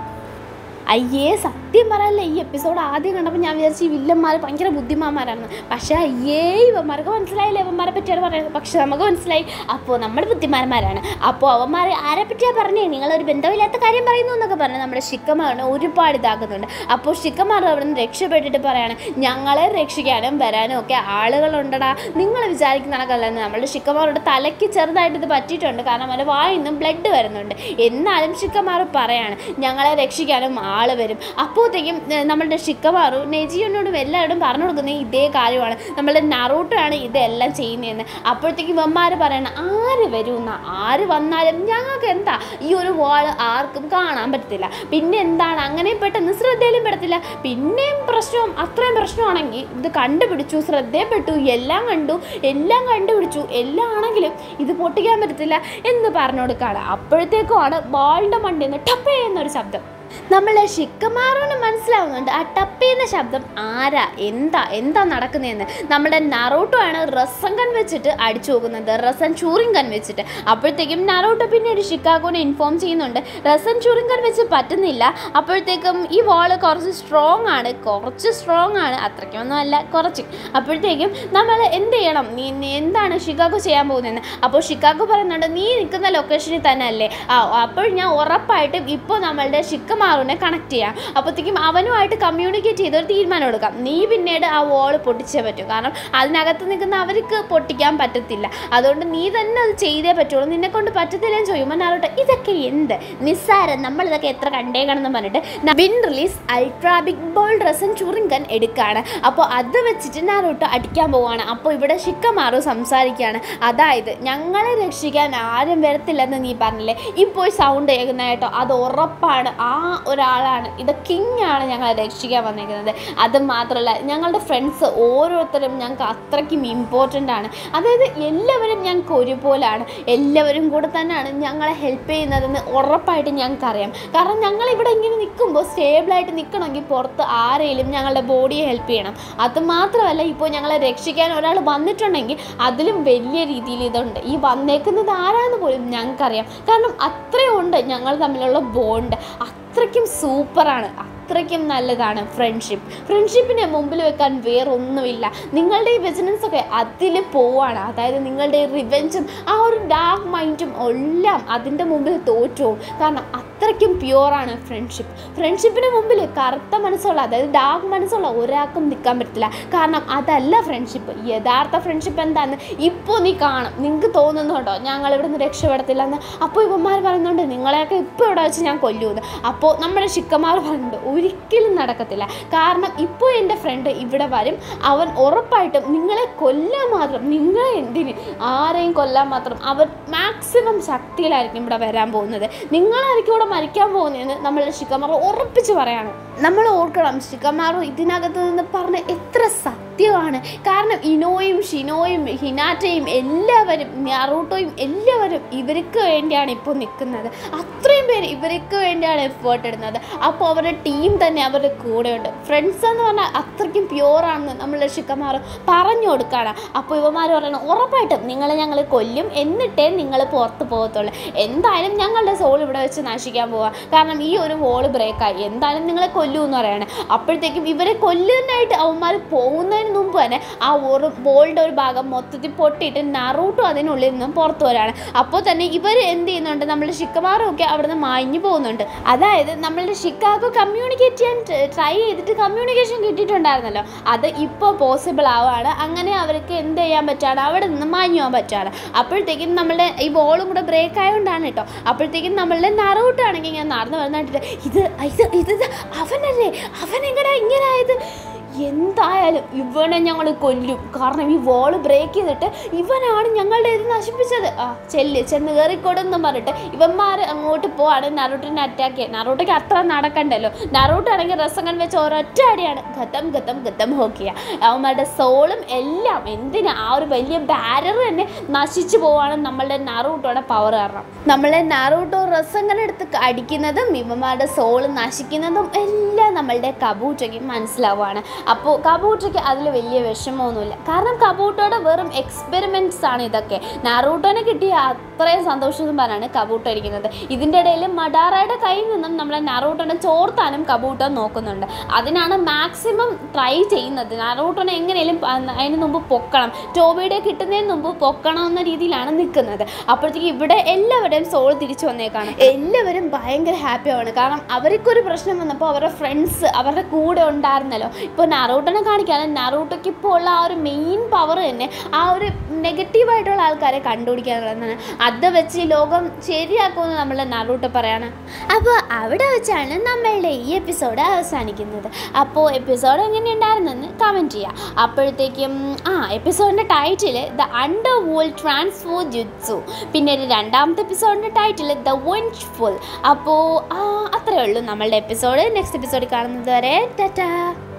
അയ്യേ സത്യം പറയല്ല ഈ എപ്പിസോഡ് ആദ്യം കണ്ടപ്പോൾ ഞാൻ വിചാരിച്ചു ഈ വില്ലന്മാർ ഭയങ്കര ബുദ്ധിമാന്മാരാണെന്ന് പക്ഷേ അയ്യേ ഇവന്മാർക്ക് മനസ്സിലായില്ല ഇവന്മാരെ പറ്റിയാണ് പറയുന്നത് പക്ഷെ നമുക്ക് മനസ്സിലായി അപ്പോൾ നമ്മൾ ബുദ്ധിമാന്മാരാണ് അപ്പോൾ അവന്മാർ ആരെ പറ്റിയാണ് പറഞ്ഞേ നിങ്ങളൊരു ബന്ധമില്ലാത്ത കാര്യം പറയുന്നു എന്നൊക്കെ പറഞ്ഞ് നമ്മുടെ ഷിക്കമാറിനെ ഒരുപാട് ഇതാക്കുന്നുണ്ട് അപ്പോൾ ഷിക്കമാർ അവിടെ നിന്ന് രക്ഷപ്പെട്ടിട്ട് പറയാണ് ഞങ്ങളെ രക്ഷിക്കാനും വരാനും ഒക്കെ ആളുകളുണ്ടടാ നിങ്ങൾ വിചാരിക്കുന്ന കണക്കല്ലെന്ന് നമ്മളുടെ ഷിക്കമാറുടെ തലയ്ക്ക് ചെറുതായിട്ട് ഇത് പറ്റിയിട്ടുണ്ട് കാരണം അവൻ്റെ വായിൽ നിന്നും ബ്ലഡ് വരുന്നുണ്ട് എന്നാലും ഷിക്കമാർ പറയാണ് ഞങ്ങളെ രക്ഷിക്കാനും ആള് വരും അപ്പോഴത്തേക്കും ഏഹ്, നമ്മളുടെ ഷിക്കമാറു നെജിയോനോടും എല്ലാവരോടും പറഞ്ഞു കൊടുക്കുന്നത് ഇതേ കാര്യമാണ് നമ്മളുടെ നറൂട്ടോയാണ് ഇതെല്ലാം ചെയ്യുന്നതെന്ന് അപ്പോഴത്തേക്കും വെമ്മാർ പറയണം ആര് വരുമെന്ന ആര് വന്നാലും ഞങ്ങൾക്ക് എന്താ ഈ ഒരു വാള് ആർക്കും കാണാൻ പറ്റത്തില്ല പിന്നെ എന്താണ് അങ്ങനെ പെട്ടെന്ന് ശ്രദ്ധയിലും പെടത്തില്ല പിന്നെയും പ്രശ്നം അത്രയും പ്രശ്നമാണെങ്കിൽ ഇത് കണ്ടുപിടിച്ചു ശ്രദ്ധയിൽപ്പെട്ടു എല്ലാം കണ്ടു എല്ലാം കണ്ടുപിടിച്ചു എല്ലാം ആണെങ്കിലും ഇത് പൊട്ടിക്കാൻ പറ്റത്തില്ല എന്ന് പറഞ്ഞു കൊടുക്കുകയാണ് അപ്പോഴത്തേക്കുമാണ് ബാളിൻ്റെ മണ്ടിൽ നിന്ന് ടപ്പേ എന്നൊരു ശബ്ദം നമ്മളെ ഷിക്കമാറോന് മനസ്സിലാവുന്നുണ്ട് ആ ടപ്പേന്ന ശബ്ദം ആരാ എന്താ എന്താ നടക്കുന്നതെന്ന് നമ്മുടെ നറോട്ടോ ആണ് റസങ്കൻ വെച്ചിട്ട് അടിച്ചു പോകുന്നത് റസൻ ചൂറിങ്കൻ വെച്ചിട്ട് അപ്പോഴത്തേക്കും നറോട്ടോ പിന്നീട് ഷിക്കാഗോനെ ഇൻഫോം ചെയ്യുന്നുണ്ട് റസൻ ചൂറിങ്കൻ വെച്ച് പറ്റുന്നില്ല അപ്പോഴത്തേക്കും ഈ വാള് കുറച്ച് സ്ട്രോങ് ആണ് കുറച്ച് സ്ട്രോങ് ആണ് അത്രയ്ക്കൊന്നും അല്ല കുറച്ച് അപ്പോഴത്തേക്കും നമ്മൾ എന്ത് ചെയ്യണം നീ നീ എന്താണ് ഷിക്കാഗോ ചെയ്യാൻ പോകുന്നതെന്ന് അപ്പോൾ ഷിക്കാഗോ പറയുന്നുണ്ട് നീ നിൽക്കുന്ന ലൊക്കേഷനിൽ തന്നെ അല്ലേ ആ അപ്പോൾ ഞാൻ ഉറപ്പായിട്ടും ഇപ്പോൾ നമ്മളുടെ ഷിക്കമാറുനെ കണക്ട് ചെയ്യാം അപ്പോഴത്തേക്കും അവനുമായിട്ട് കമ്മ്യൂണിക്കേറ്റ് ചെയ്ത് ഒരു തീരുമാനം എടുക്കാം നീ പിന്നീട് ആ വോള് പൊട്ടിച്ചേ പറ്റൂ കാരണം അതിനകത്ത് നിൽക്കുന്ന അവർക്ക് പൊട്ടിക്കാൻ പറ്റത്തില്ല അതുകൊണ്ട് നീ തന്നെ അത് ചെയ്തേ പറ്റുള്ളൂ നിന്നെ കൊണ്ട് പറ്റത്തില്ലെന്ന് ചോദിക്കുമ്പോൾ നാളോട്ട് ഇതൊക്കെ എന്ത് നിസ്സാരം നമ്മൾ ഇതൊക്കെ എത്ര കണ്ടേക്കണമെന്ന് പറഞ്ഞിട്ട് wind release ultra big ball rasenshuriken എടുക്കുകയാണ് അപ്പോൾ അത് വെച്ചിട്ട് നാരോട്ട് അടിക്കാൻ പോവുകയാണ് അപ്പോൾ ഇവിടെ ഷിക്കമാറു സംസാരിക്കുകയാണ് അതായത് ഞങ്ങളെ രക്ഷിക്കാൻ ആരും വരത്തില്ലെന്ന് നീ പറഞ്ഞില്ലേ ഇപ്പോൾ സൗണ്ട് കേൾക്കുന്ന കേട്ടോ അത് ഉറപ്പാണ് ആ ഒരാളാണ് ഇത് കിങ് ആണ് ഞങ്ങളെ രക്ഷിക്കാൻ വന്നിരിക്കുന്നത് അത് മാത്രമല്ല ഞങ്ങളുടെ ഫ്രണ്ട്സ് ഓരോരുത്തരും ഞങ്ങൾക്ക് അത്രയ്ക്കും ഇമ്പോർട്ടൻ്റ് ആണ് അതായത് എല്ലാവരും ഞങ്ങൾക്ക് ഒരുപോലാണ് എല്ലാവരും കൂടെ തന്നെയാണ് ഞങ്ങളെ ഹെൽപ്പ് ചെയ്യുന്നതെന്ന് ഉറപ്പായിട്ട് ഞങ്ങൾക്കറിയാം കാരണം ഞങ്ങൾ ഇവിടെ ഇങ്ങനെ നിൽക്കുമ്പോൾ സ്റ്റേബിളായിട്ട് നിൽക്കണമെങ്കിൽ പുറത്ത് ആരെയും ഞങ്ങളുടെ ബോഡിയെ ഹെൽപ്പ് ചെയ്യണം അത് മാത്രമല്ല ഇപ്പോൾ ഞങ്ങളെ രക്ഷിക്കാൻ ഒരാൾ വന്നിട്ടുണ്ടെങ്കിൽ അതിലും വലിയ രീതിയിൽ ഇതുണ്ട് ഈ വന്നേക്കുന്നത് ആരാന്ന് പോലും ഞങ്ങൾക്കറിയാം കാരണം അത്രയും ഉണ്ട് ഞങ്ങൾ തമ്മിലുള്ള ബോണ്ട് അത്രയ്ക്കും സൂപ്പറാണ് അത്രയ്ക്കും നല്ലതാണ് ഫ്രണ്ട്ഷിപ്പ് ഫ്രണ്ട്ഷിപ്പിനെ മുമ്പിൽ വെക്കാൻ വേറൊന്നുമില്ല നിങ്ങളുടെ ഈ ബിസിനസ് ഒക്കെ അതിൽ പോവാണ് അതായത് നിങ്ങളുടെ റിവെഞ്ചും ആ ഒരു ഡാർക്ക് മൈൻഡും എല്ലാം അതിൻ്റെ മുമ്പിൽ തോറ്റുപോകും കാരണം അത്രയ്ക്കും പ്യുവറാണ് ഫ്രണ്ട്ഷിപ്പ് ഫ്രണ്ട്ഷിപ്പിന് മുമ്പിൽ കറുത്ത മനസ്സുള്ള അതായത് ഡാർക്ക് മനസ്സുള്ള ഒരാൾക്കും നിൽക്കാൻ പറ്റില്ല കാരണം അതല്ല ഫ്രണ്ട്ഷിപ്പ് യഥാർത്ഥ ഫ്രണ്ട്ഷിപ്പ് എന്താണെന്ന് ഇപ്പോൾ നീ കാണും നിങ്ങൾക്ക് തോന്നുന്നുണ്ടോ ഞങ്ങൾ ഇവിടെ നിന്ന് രക്ഷപ്പെടത്തില്ല എന്ന് അപ്പോൾ ഇവന്മാർ പറയുന്നുണ്ട് നിങ്ങളെയൊക്കെ ഇപ്പോൾ ഇവിടെ വെച്ച് ഞാൻ കൊല്ലുമെന്ന് അപ്പോൾ നമ്മുടെ ശിക്കന്മാർ പറയുന്നുണ്ട് ഒരിക്കലും നടക്കത്തില്ല കാരണം ഇപ്പോൾ എൻ്റെ ഫ്രണ്ട് ഇവിടെ വരും അവൻ ഉറപ്പായിട്ടും നിങ്ങളെ കൊല്ലാൻ മാത്രം നിങ്ങളെ എന്തിന് ആരെയും കൊല്ലാൻ മാത്രം അവൻ മാക്സിമം ശക്തിയിലായിരിക്കും ഇവിടെ വരാൻ പോകുന്നത് നിങ്ങളായിരിക്കും ഇവിടെ മരിക്കാൻ പോകുന്നതെന്ന് നമ്മളുടെ ശിക്കന്മാർ ഉറപ്പിച്ച് പറയാണ് നമ്മൾ ഓർക്കണം ശിക്കന്മാർ ഇതിനകത്ത് നിന്ന് പറഞ്ഞ എത്ര സത്യമാണ് കാരണം ഇനോയും ഷിനോയും ഹിനാറ്റയും എല്ലാവരും നറൂട്ടോയും എല്ലാവരും ഇവർക്ക് വേണ്ടിയാണ് ഇപ്പോൾ നിൽക്കുന്നത് അത്രയും പേര് ഇവർക്ക് വേണ്ടിയാണ് എഫേർട്ട് ഇടുന്നത് അപ്പോൾ അവരുടെ ടീം തന്നെ അവരുടെ കൂടെയുണ്ട് ഫ്രണ്ട്സ് എന്ന് പറഞ്ഞാൽ അത്രയ്ക്കും പ്യുവറാണെന്ന് നമ്മളുടെ ശിക്കന്മാർ പറഞ്ഞു കൊടുക്കുകയാണ് അപ്പോൾ ഇവന്മാർ പറയണം ഉറപ്പായിട്ടും നിങ്ങളെ ഞങ്ങൾ കൊല്ലും എന്നിട്ടേ നിങ്ങൾ പുറത്ത് പോകത്തുള്ളൂ എന്തായാലും ഞങ്ങളുടെ സോൾ ഇവിടെ വെച്ച് നശിക്കാൻ പോവാം കാരണം ഈ ഒരു വോള് ബ്രേക്കായി എന്തായാലും നിങ്ങളെ കൊല്ലൂ എന്ന് പറയാണ് അപ്പോഴത്തേക്കും ഇവരെ കൊല്ലുന്നതായിട്ട് അവന്മാർ പോകുന്നതിന് മുമ്പ് തന്നെ ആ ഒരു ബോളിൻ്റെ ഒരു ഭാഗം മൊത്തത്തിൽ പൊട്ടിയിട്ട് നറൂട്ടോ അതിനുള്ളിൽ നിന്നും പുറത്തു വരാണ് അപ്പോൾ തന്നെ ഇവർ എന്ത് ചെയ്യുന്നുണ്ട് നമ്മളുടെ ഷിക്കമാറും ഒക്കെ അവിടുന്ന് മാഞ്ഞു പോകുന്നുണ്ട് അതായത് നമ്മളുടെ ഷിക്കാഗോ കമ്മ്യൂണിക്കേറ്റ് ചെയ്യാൻ ട്രൈ ചെയ്തിട്ട് കമ്മ്യൂണിക്കേഷൻ കിട്ടിയിട്ടുണ്ടായിരുന്നല്ലോ അത് ഇപ്പോൾ പോസിബിൾ ആവുകയാണ് അങ്ങനെ അവർക്ക് എന്ത് ചെയ്യാൻ പറ്റാണ് അവിടെ നിന്ന് മാഞ്ഞു പോകാൻ പറ്റുകയാണ് അപ്പോഴത്തേക്കും നമ്മളുടെ ഈ ബോളും കൂടെ ബ്രേക്ക് ആയതുകൊണ്ടാണ് കേട്ടോ അപ്പോഴത്തേക്കും നമ്മളുടെ നറൂട്ടാണെങ്കിൽ ഇങ്ങനെ നടന്നു വരുന്നിട്ട് ഇത് ഇത് ഇത് ഇത് അവനല്ലേ അവൻ എങ്ങനെയാ ഇങ്ങനെ ആയത് എന്തായാലും ഇവനെ ഞങ്ങൾ കൊല്ലും കാരണം ഈ വോള് ബ്രേക്ക് ചെയ്തിട്ട് ഇവനാണ് ഞങ്ങളുടെ ഇത് നശിപ്പിച്ചത് ആ ചെല്ല് ചെന്ന് കയറിക്കൊടുന്നും പറഞ്ഞിട്ട് ഇവന്മാർ അങ്ങോട്ട് പോവാണ് നറൂട്ടിനെ അറ്റാക്ക് ചെയ്യാൻ നറൂട്ടയ്ക്ക് അത്ര നടക്കണ്ടല്ലോ നറൂട്ടാണെങ്കിൽ റസങ്ങൻ വെച്ച് ഒരൊറ്റ അടിയാണ് ഗതം ഗതം ഗതം ഹോക്കിയ അവന്മാരുടെ സോളും എല്ലാം എന്തിനാ ആ ഒരു വലിയ ബാരർ തന്നെ നശിച്ചു പോവാണ് നമ്മളുടെ നറൂട്ടോടെ പവർ കാരണം നമ്മളെ നറൂട്ടോ റസങ്ങൻ എടുത്ത് അടിക്കുന്നതും ഇവന്മാരുടെ സോള് നശിക്കുന്നതും എല്ലാം നമ്മളുടെ കബൂട്ടയ്ക്ക് മനസ്സിലാവുകയാണ് അപ്പോൾ കബൂട്ടയ്ക്ക് അതിൽ വലിയ വിഷമമൊന്നുമില്ല കാരണം കബൂട്ടോടെ വെറും എക്സ്പെരിമെൻറ്റ്സ് ആണ് ഇതൊക്കെ നാറൂട്ടോനെ കിട്ടിയ അത്രയും സന്തോഷം പറഞ്ഞാണ് കബൂട്ടോ ഇരിക്കുന്നത് ഇതിൻ്റെ ഇടയിൽ മഡാറയുടെ കയ്യിൽ നിന്നും നമ്മളെ നാറൂട്ടോനെ ചോർത്താനും കബൂട്ടോ നോക്കുന്നുണ്ട് അതിനാണ് മാക്സിമം ട്രൈ ചെയ്യുന്നത് നാറൂട്ടോനെ എങ്ങനെയും അതിന് മുമ്പ് പൊക്കണം ടോബിയുടെ കിട്ടുന്നതിന് മുമ്പ് പൊക്കണം എന്ന രീതിയിലാണ് നിൽക്കുന്നത് അപ്പോഴത്തേക്ക് ഇവിടെ എല്ലാവരുടെയും സോൾ തിരിച്ചു വന്നേക്കാണ് എല്ലാവരും ഭയങ്കര ഹാപ്പിയാണ് കാരണം അവർക്കൊരു പ്രശ്നം വന്നപ്പോൾ അവരുടെ ഫ്രണ്ട്സ് അവരുടെ കൂടെ ഉണ്ടായിരുന്നല്ലോ ഇപ്പോൾ നറൂട്ടനെ കാണിക്കാനും നറൂട്ടോയ്ക്ക് ഇപ്പോൾ ഉള്ള ആ ഒരു മെയിൻ പവർ തന്നെ ആ ഒരു നെഗറ്റീവായിട്ടുള്ള ആൾക്കാരെ കണ്ടുപിടിക്കാനുള്ളതാണ് അത് വെച്ച് ഈ ലോകം ശരിയാക്കുമെന്ന് നമ്മൾ നറൂട്ടോ പറയാണ് അപ്പോൾ അവിടെ വെച്ചാണ് നമ്മളുടെ ഈ എപ്പിസോഡ് അവസാനിക്കുന്നത് അപ്പോൾ എപ്പിസോഡ് എങ്ങനെയുണ്ടായിരുന്നെന്ന് കമൻറ്റ് ചെയ്യുക അപ്പോഴത്തേക്കും ആ എപ്പിസോഡിൻ്റെ title the underworld transfer jutsu പിന്നെ ഒരു രണ്ടാമത്തെ എപ്പിസോഡിൻ്റെ ടൈറ്റിൽ ദ വഞ്ച് ഫുൾ അപ്പോൾ അത്രയേ ഉള്ളൂ നമ്മളുടെ എപ്പിസോഡ് നെക്സ്റ്റ് എപ്പിസോഡിൽ കാണുന്നത് വരെ ടാറ്റാ